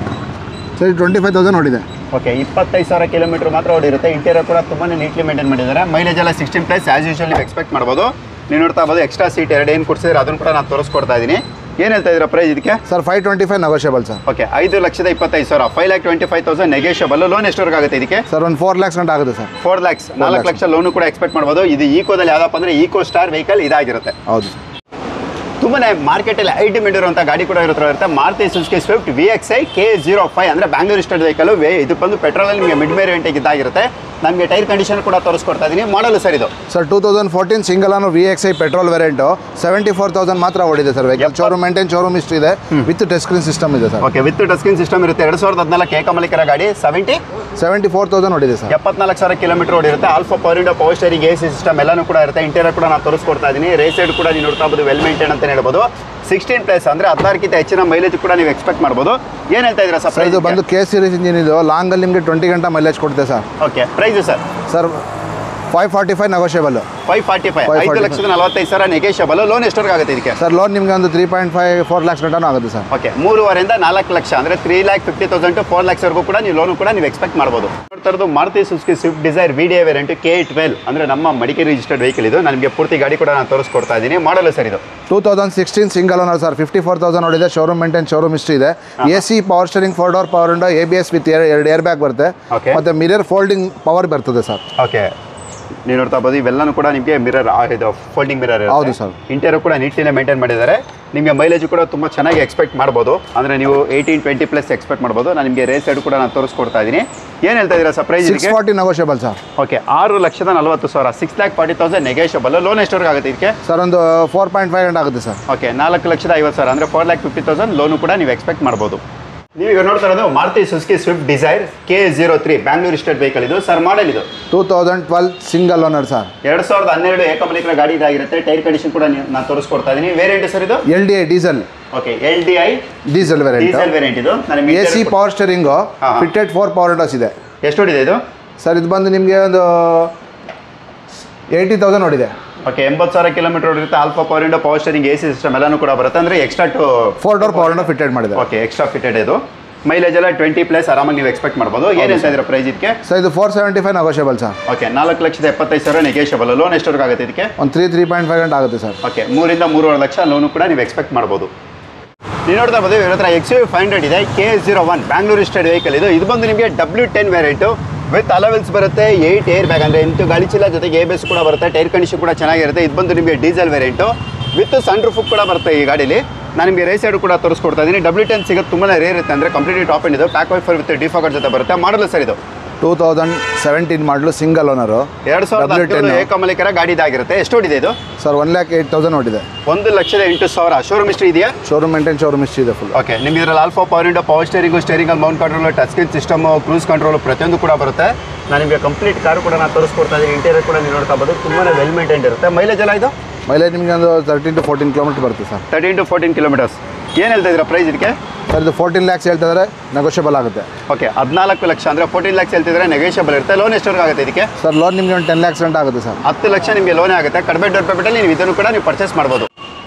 ಸರ್ ಟ್ವೆಂಟಿ ಫೈವ್ ತೌಸಂಡ್ ನೋಡಿದೆ ಓಕೆ ಇಪ್ಪತ್ತೈದು ಸಾವಿರ ಕಿಲೋಮೀಟರ್ ಮಾತ್ರ ಓಡಿರುತ್ತೆ ಇಂಟೀರಿಯರ್ ಕೂಡ ತುಂಬಾ ನೀಟ್ಲಿ ಮೇಂಟೈನ್ ಮಾಡಿದ್ದಾರೆ ಮೈಲೇಜ್ ಎಲ್ಲ ಸಿಕ್ಸ್ಟೀನ್ ಪ್ಲಸ್ ಆಸ್ ಯೂಶಲ್ ನೀವು ಎಕ್ಸ್ಪೆಕ್ಟ್ ಮಾಡ್ಬೋದು ನೀವು ನೋಡ್ತಾ ಇರ್ಬೋದು ಎಕ್ಸ್ಟ್ರಾ ಸೀಟ್ ಎರಡು ಏನು ಕೊಡ್ಸಿದ್ರೆ ಅದನ್ನು ಕೂಡ ನಾನು ತೋರಿಸ್ಕೊಡ್ತಾ ಇದ್ದೀನಿ ಏನು ಹೇಳ್ತಾ ಇದ್ದೀರಾ ಪ್ರೈಸ್ ಇದಕ್ಕೆ sir five twenty five negotiable sir okay ಐದು ಲಕ್ಷದ ಇಪ್ಪತ್ತೈದು ಸಾವಿರ five lakh twenty five thousand negotiable loan ಎಷ್ಟವರೆಗೆ ಆಗುತ್ತೆ ಇದಕ್ಕೆ ಸರ್ ಒಂದು ಫೋರ್ ಲ್ಯಾಕ್ಸ್ ಗಂಟೆ ಆಗುತ್ತೆ ಸರ್ ಫೋರ್ ಲ್ಯಾಕ್ಸ್ ನಾಲ್ಕು lakhs. ಲಕ್ಷ ಲೋನು ಕೂಡ ಎಕ್ಸ್ಪೆಕ್ಟ್ ಮಾಡ್ಬೋದು ಇದು ಈಕೋದಲ್ಲಿ ಯಾವ್ದಪ್ಪ ಅಂದರೆ ಈಕೋ ಸ್ಟಾರ್ ವೆಹಿಕಲ್ ಇದಾಗಿರುತ್ತೆ ಹೌದು ತುಂಬಾನೇ ಮಾರ್ಕೆಟಲ್ಲಿ ಐ ಡಿಮ್ಯಾಂಡ್ ಇರುವಂಥ ಗಾಡಿ ಕೂಡ ಇರೋ ಇರುತ್ತೆ Maruti Suzuki Swift V X I K zero five ಅಂದರೆ ಬ್ಯಾಂಗ್ಳೂರ್ ಸ್ಟೇಟ್ ವೆಹಿಕಲ್ ವೇ ಇದು ಬಂದು ಪೆಟ್ರೋಲಲ್ಲಿ ನಿಮಗೆ ಮಿಡ್ ವೇರಿಯಂಟಿಗೆ ಇದ್ದಾಗಿರುತ್ತೆ ನಮಗೆ ಟೈರ್ ಕಂಡೀಷನ್ ಕೂಡ ತೋರಿಸ್ಕೊಡ್ತಾ ಇದ್ದೀನಿ ಮಾಡಲು ಸರ್ ಇದು sir two thousand fourteen single ಅನ್ನು V X I petrol variant seventy four thousand ಮಾತ್ರ ಓಡಿದೆ sir vehicle showroom maintain showroom ಇಷ್ಟು ಇದೆ ವಿತ್ ಟಚ್ ಸ್ಕ್ರೀನ್ ಸಿಸ್ಟಮ್ ಇದೆ sir okay with touch screen system ಇರುತ್ತೆ ಎರಡು ಸಾವಿರದ ಹದಿನಾಲ್ಕು ಏಕಮಲಿಕರ ಗಾಡಿ ಸೆವೆಂಟಿ ಸೆವೆಂಟಿ ಫೋರ್ ತೌಸಂಡ್ ಓಡಿದೆ ಸರ್ ಎಪ್ಪತ್ನಾಲ್ಕು ಸಾವಿರ ಕಿಲೋಮೀಟರ್ ಓಡಿರುತ್ತೆ all four power window power steering A C system ಎಲ್ಲನೂ ಕೂಡ ಇರುತ್ತೆ ಇಂಟೀರಿಯರ್ ಕೂಡ ನಾನು ತೋರಿಸ್ಕೊಡ್ತಾ ಇದ್ದೀನಿ ರೇಸ್ ಸೈಡ್ ಕೂಡ ನೀವು ನೋಡ್ತಾ ಇರ್ಬೋದು ವೆಲ್ ಮೇಂಟೈನ್ ಅಂತ ಹೇಳ್ಬೋದು ಸಿಕ್ಸ್ಟೀನ್ ಪ್ಲಸ್ ಅಂದರೆ ಹದಿನಾರಕ್ಕಿಂತ ಹೆಚ್ಚಿನ ಮೈಲೇಜ್ ಕೂಡ ನೀವು ಎಕ್ಸ್ಪೆಕ್ಟ್ ಮಾಡ್ಬೋದು ಏನು ಹೇಳ್ತಾ ಇದ್ದೀರಾ ಸರ್ ಸರ್ ಇದು ಬಂದು ಕೆ ಸೀರೀಸ್ ಇಂಜಿನ್ ಇದು ಲಾಂಗಲ್ಲಿ ನಿಮಗೆ ಟ್ವೆಂಟಿ ಗಂಟೆ ಮೈಲೇಜ್ ಕೊಡುತ್ತೆ sir okay price sir sir five forty five negotiable five forty five 545. ಐದು ಲಕ್ಷದ ನಲವತ್ತೈದು ಸಾವಿರ ನೆಗೆಷಬಲ್ ಲೋನ್ ಎಷ್ಟವರೆಗೆ ಆಗುತ್ತೆ ಇದಕ್ಕೆ ಸರ್ ಲೋನ್ ನಿಮಗೆ ಒಂದು three point five four lakhs ಗಂಟನೂ ಆಗುತ್ತೆ ಸರ್ ಓಕೆ ಮೂರುವರೆಯಿಂದ ನಾಲ್ಕು ಲಕ್ಷ ಅಂದರೆ three lakh fifty thousand to ಫೋರ್ ಲ್ಯಾಕ್ಸ್ವರೆಗೂ ಕೂಡ ನೀವು ಲೋನು ಕೂಡ ನೀವು ಎಕ್ಸ್ಪೆಕ್ಟ್ ಮಾಡ್ಬೋದು ನೋಡ್ತಾ ಇರೋದು Maruti Suzuki Swift Dzire V D A variant K twelve ಅಂದರೆ ನಮ್ಮ ಮಡಿಕೇರಿ ರಿಜಿಸ್ಟರ್ಡ್ ವೆಹಿಕಲ್ ಇದು ನನಗೆ ಪೂರ್ತಿ ಗಾಡಿ ಕೂಡ ನಾನು ತೋರಿಸ್ಕೊಡ್ತಾ ಇದ್ದೀನಿ ಮಾಡಲು ಸರ್ ಇದು two thousand sixteen single owner sir fifty four thousand ನೋಡಿದೆ ಶೋರೂಮ್ ಮೇಂಟೈನ್ ಶೋರೂಮ್ ಇಷ್ಟು ಇದೆ A C power steering four door power window A B S with ಎರಡು ಏರ್ ಬ್ಯಾಗ್ ಬರುತ್ತೆ Okay. ಮತ್ತು ಮಿರರ್ ಫೋಲ್ಡಿಂಗ್ ಪವರ್ ಬರ್ತದೆ sir okay ನೀವು ನೋಡ್ತಾ ಇರ್ಬೋದು ಇವೆಲ್ಲನೂ ಕೂಡ ನಿಮಗೆ ಮಿರರ್ ಇದು ಫೋಲ್ಡಿಂಗ್ ಮಿರರ್ ಹೌದು sir. ಇಂಟೀರಿಯರ್ ಕೂಡ ನೀಟ್ಲಿನೇ ಮೇಂಟೈನ್ ಮಾಡಿದ್ದಾರೆ ನಿಮಗೆ ಮೈಲೇಜ್ ಕೂಡ ತುಂಬ ಚೆನ್ನಾಗಿ ಎಕ್ಸ್ಪೆಕ್ಟ್ ಮಾಡ್ಬೋದು ಅಂದರೆ ನೀವು ಏಯ್ಟೀನ್ ಟ್ವೆಂಟಿ ಪ್ಲಸ್ ಎಕ್ಸ್ಪೆಕ್ಟ್ ಮಾಡ್ಬೋದು ನಾನು ನಿಮಗೆ ರೇಸ್ ಸೈಡ್ ಕೂಡ ನಾನು ತೋರಿಸ್ಕೊಡ್ತಾ ಇದ್ದೀನಿ ಏನು ಹೇಳ್ತಾ ಇದ್ದೀರಾ sir price six forty negotiable sir okay ಆರು ಲಕ್ಷದ ನಲವತ್ತು ಸಾವಿರ six lakh forty thousand negotiable loan ಎಷ್ಟವರೆಗೆ ಆಗುತ್ತೆ ಇದಕ್ಕೆ ಸರ್ ಒಂದು ಫೋರ್ ಪಾಯಿಂಟ್ ಫೈವ್ ಗಂಟೆ ಆಗುತ್ತೆ ಸರ್ ಓಕೆ ನಾಲ್ಕು ಲಕ್ಷದ ಐವತ್ತು ಸಾವಿರ ಅಂದರೆ four lakh fifty thousand loan ಕೂಡ ನೀವು ಎಕ್ಸ್ಪೆಕ್ಟ್ ಮಾಡ್ಬೋದು ನೀವು ಈಗ ನೋಡ್ತಾ ಇರೋದು Maruti Suzuki Swift Dzire K zero three Bangalore state vehicle ಇದು ಸರ್ ಮಾಡೆಲ್ ಇದು two thousand twelve single owner sir ಎರಡು ಸಾವಿರದ ಹನ್ನೆರಡು ಏಕಮಲಿಕರ ಗಾಡಿ ಇದಾಗಿರುತ್ತೆ ಟೈರ್ ಕಂಡೀಷನ್ ಕೂಡ ನೀವು- ನಾನು ತೋರಿಸ್ಕೊಡ್ತಾ ಇದ್ದೀನಿ ವೇರಿಯಂಟ್ ಸರ್ ಇದು L D I diesel okay L D I diesel variant diesel variant ಇದು ನನಗೆ ಎ ಸಿ ಪವರ್ ಸ್ಟೇರಿಂಗು ಹಾ. ಫಿಟ್ಟೆಡ್ ಫೋರ್ ಪವರ್ ವಿಂಡೋಸ್ ಇದೆ ಎಷ್ಟು ಹೊಡಿದೆ ಇದು ಸರ್ ಇದು ಬಂದು ನಿಮಗೆ ಒಂದು ಏಯ್ಟಿ ತೌಸಂಡ್ ನೋಡಿದೆ ಓಕೆ ಎಂಬತ್ತು ಸಾವಿರ ಕಿಲೋಮೀಟರ್ ಹೊಡಿರುತ್ತೆ all four power window power steering A C system ಎಲ್ಲನೂ ಕೂಡ ಬರುತ್ತೆ ಅಂದರೆ extra two four door power window fitted ಮಾಡಿದೆ ಓಕೆ ಎಕ್ಸ್ಟ್ರಾ ಫಿಟೆಡ್ ಇದು ಮೈಲೇಜ್ ಎಲ್ಲ ಟ್ವೆಂಟಿ ಪ್ಲಸ್ ಆರಾಮಾಗಿ ನೀವು ಎಕ್ಸ್ಪೆಕ್ಟ್ ಮಾಡ್ಬೋದು ಏನು ಹೇಳ್ತಾ ಇದ್ದೀರಾ ಪ್ರೈಸ್ ಇದಕ್ಕೆ ಸರ್ ಇದು four seventy five negotiable sir okay ನಾಲ್ಕು ಲಕ್ಷದ ಎಪ್ಪತ್ತೈದು ಸಾವಿರ ನೆಗೆಷಬಲ್ ಲೋನ್ ಎಷ್ಟವರೆಗೆ ಆಗುತ್ತೆ ಇದಕ್ಕೆ ಒಂದು ತ್ರೀ ತ್ರೀ ಪಾಯಿಂಟ್ ಫೈವ್ ಗಂಟೆ ಆಗುತ್ತೆ ಸರ್ ಓಕೆ ಮೂರಿಂದ ಮೂರುವರೆ ಲಕ್ಷ ಲೋನು ಕೂಡ ನೀವು ಎಕ್ಸ್ಪೆಕ್ಟ್ ಮಾಡ್ಬೋದು ನೀವು ನೋಡ್ತಾ ಇರ್ಬೋದು ಇವ್ರ ಹತ್ರ ಎಕ್ಸ್ ಯು ಫೈವ್ ಹಂಡ್ರೆಡ್ ಇದೆ K zero one Bangalore state vehicle ಇದು ಇದು ಬಂದು ನಿಮಗೆ W ten variant with alloy wheels ಬರುತ್ತೆ ಏಯ್ಟ್ ಏರ್ ಬ್ಯಾಗ್ ಅಂದರೆ ಎಂಟು ಗಾಳಿ ಚೀಲ ಜೊತೆಗೆ ಎ ಬೇಸ್ ಕೂಡ ಬರುತ್ತೆ ಟೈರ್ ಕಂಡೀಷನ್ ಕೂಡ ಚೆನ್ನಾಗಿರುತ್ತೆ ಇದು ಬಂದು ನಿಮಗೆ diesel variant with sun roof ಕೂಡ ಬರುತ್ತೆ ಈ ಗಾಡೀಲಿ ನಾನು ನಿಮಗೆ ರೇಸ್ ಸೈಡ್ ಕೂಡ ತೋರಿಸ್ಕೊಡ್ತಾ ಇದ್ದೀನಿ ಡಬ್ಲ್ಯೂ ಟೆನ್ ಸಿಗೋದು ತುಂಬಾ ರೇರ್ ಇರುತ್ತೆ ಅಂದರೆ ಕಂಪ್ಲೀಟ್ಲಿ ಟಾಪ್ ಎಂಡ್ ಇದು ಪ್ಯಾಕ್ ವೈಫರ್ ವಿತ್ ಡಿಫಾಗರ್ ಜೊತೆ ಬರುತ್ತೆ ಮಾಡಲು ಸರ್ ಇದು two thousand seventeen model single owner ಎರಡು ಸಾವಿರದ W10. ಹದಿನೇಳು ಏಕಮಲಿಕರ ಗಾಡಿ ಇದಾಗಿರುತ್ತೆ ಎಷ್ಟು ಹೊಡಿದೆ ಇದು sir one lakh eight thousand ನೋಡಿದೆ ಒಂದು ಲಕ್ಷದ ಎಂಟು ಸಾವಿರ ಶೋರೂಮ್ ಇಷ್ಟು ಇದೆಯಾ ಶೋರೂಮ್ ಮೇಂಟೈನ್ ಶೋರೂಮ್ ಇಷ್ಟು ಇದೆ ಫುಲ್ ಓಕೆ ನಿಮ್ಗೆ ಇದರಲ್ಲಿ all four power window power steering steering mount control touch screen system cruise control ಪ್ರತಿಯೊಂದು ಕೂಡ ಬರುತ್ತೆ ನಾನು ನಿಮಗೆ ಕಂಪ್ಲೀಟ್ ಕಾರು ಕೂಡ ನಾನು ತೋರಿಸ್ಕೊಡ್ತಾ ಇದ್ದೀನಿ ಇಂಟೀರಿಯರ್ ಕೂಡ ನೀವು ನೋಡ್ತಾ ಬೋದು ತುಂಬಾ ವೆಲ್ ಮೇಂಟೈನ್ ಇರುತ್ತೆ ಮೈಲೇಜ್ ಎಲ್ಲ ಇದು ಮೈಲೇಜ್ ನಿಮಗೆ ಒಂದು ತರ್ಟೀನ್ ಟು ಫೋರ್ಟೀನ್ ಕಿಲೋಮೀಟರ್ ಬರುತ್ತೆ sir thirteen to fourteen kilometres ಏನು ಹೇಳ್ತಾ ಇದ್ದೀರಾ ಪ್ರೈಸ್ ಇದಕ್ಕೆ ಸರ್ ಇದು ಫೋರ್ಟೀನ್ ಲ್ಯಾಕ್ಸ್ ಹೇಳ್ತಾ ಇದ್ದಾರೆ ನೆಗೋಷಿಯಬಲ್ ಆಗುತ್ತೆ ಓಕೆ ಹದಿನಾಲ್ಕು ಲಕ್ಷ ಅಂದರೆ ಫೋರ್ಟೀನ್ ಲ್ಯಾಕ್ಸ್ ಹೇಳ್ತಿದ್ರೆ ನೆಗೋಷಿಯಬಲ್ ಇರುತ್ತೆ ಲೋನ್ ಎಷ್ಟವರೆಗೆ ಆಗುತ್ತೆ ಇದಕ್ಕೆ ಸರ್ ಲೋನ್ ನಿಮಗೆ ಒಂದು ಟೆನ್ ಲ್ಯಾಕ್ಸ್ ಗಂಟೆ ಆಗುತ್ತೆ ಸರ್ ಹತ್ತು ಲಕ್ಷ ನಿಮಗೆ ಲೋನೇ ಆಗುತ್ತೆ ಕಡಿಮೆ ಡೌನ್ ಪೇಮೆಂಟಲ್ಲಿ ನೀವು ಇದನ್ನು ಕೂಡ ನೀವು ಪರ್ಚೇಸ್ ಮಾಡ್ಬೋದು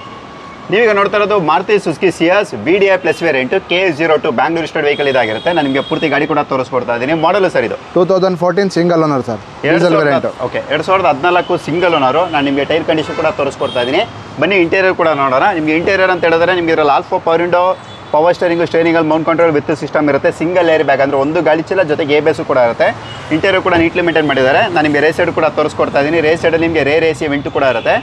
ನೀವೀಗ ನೋಡ್ತಾ ಇರೋದು Maruti Suzuki Ciaz B D I plus variant K zero two Bangalore state vehicle ಇದಾಗಿರುತ್ತೆ ನಾನು ನಿಮಗೆ ಪೂರ್ತಿ ಗಾಡಿ ಕೂಡ ತೋರಿಸ್ಕೊಡ್ತಾ ಇದ್ದೀನಿ ಮಾಡಲು ಸರ್ ಇದು two thousand fourteen single owner sir diesel variant okay ಎರಡು ಸಾವಿರದ ಹದಿನಾಲ್ಕು ಸಿಂಗಲ್ ಓನರು ನಾನು ನಿಮಗೆ ಟೈರ್ ಕಂಡೀಷನ್ ಕೂಡ ತೋರಿಸ್ಕೊಡ್ತಾ ಇದ್ದೀನಿ ಬನ್ನಿ ಇಂಟೀರಿಯರ್ ಕೂಡ ನೋಡೋಣ ನಿಮಗೆ ಇಂಟೀರಿಯರ್ ಅಂತ ಹೇಳಿದ್ರೆ ನಿಮಗೆ ಇದರಲ್ಲಿ all four power window power steering ಸ್ಟೇರಿಂಗಲ್ಲಿ ಮೌಂಟ್ ಕಂಟ್ರೋಲ್ ವಿತ್ ಸಿಸ್ಟಮ್ ಇರುತ್ತೆ ಸಿಂಗಲ್ ಏರ್ ಬ್ಯಾಗ್ ಅಂದರೆ ಒಂದು ಗಾಳಿ ಚೀಲ ಜೊತೆಗೆ ಎ ಬೇಸು ಕೂಡ ಇರುತ್ತೆ ಇಂಟೀರಿಯರ್ ಕೂಡ ನೀಟ್ಲಿ ಮೇಂಟೈನ್ ಮಾಡಿದ್ದಾರೆ ನಾನು ನಿಮಗೆ ರೇಸ್ ಸೈಡ್ ಕೂಡ ತೋರಿಸ್ಕೊಡ್ತಾ ಇದ್ದೀನಿ ರೇಸ್ ಸೈಡಲ್ಲಿ ನಿಮಗೆ ರೇ ರೇಸಿ ವೆಂಟು ಕೂಡ ಇರುತ್ತೆ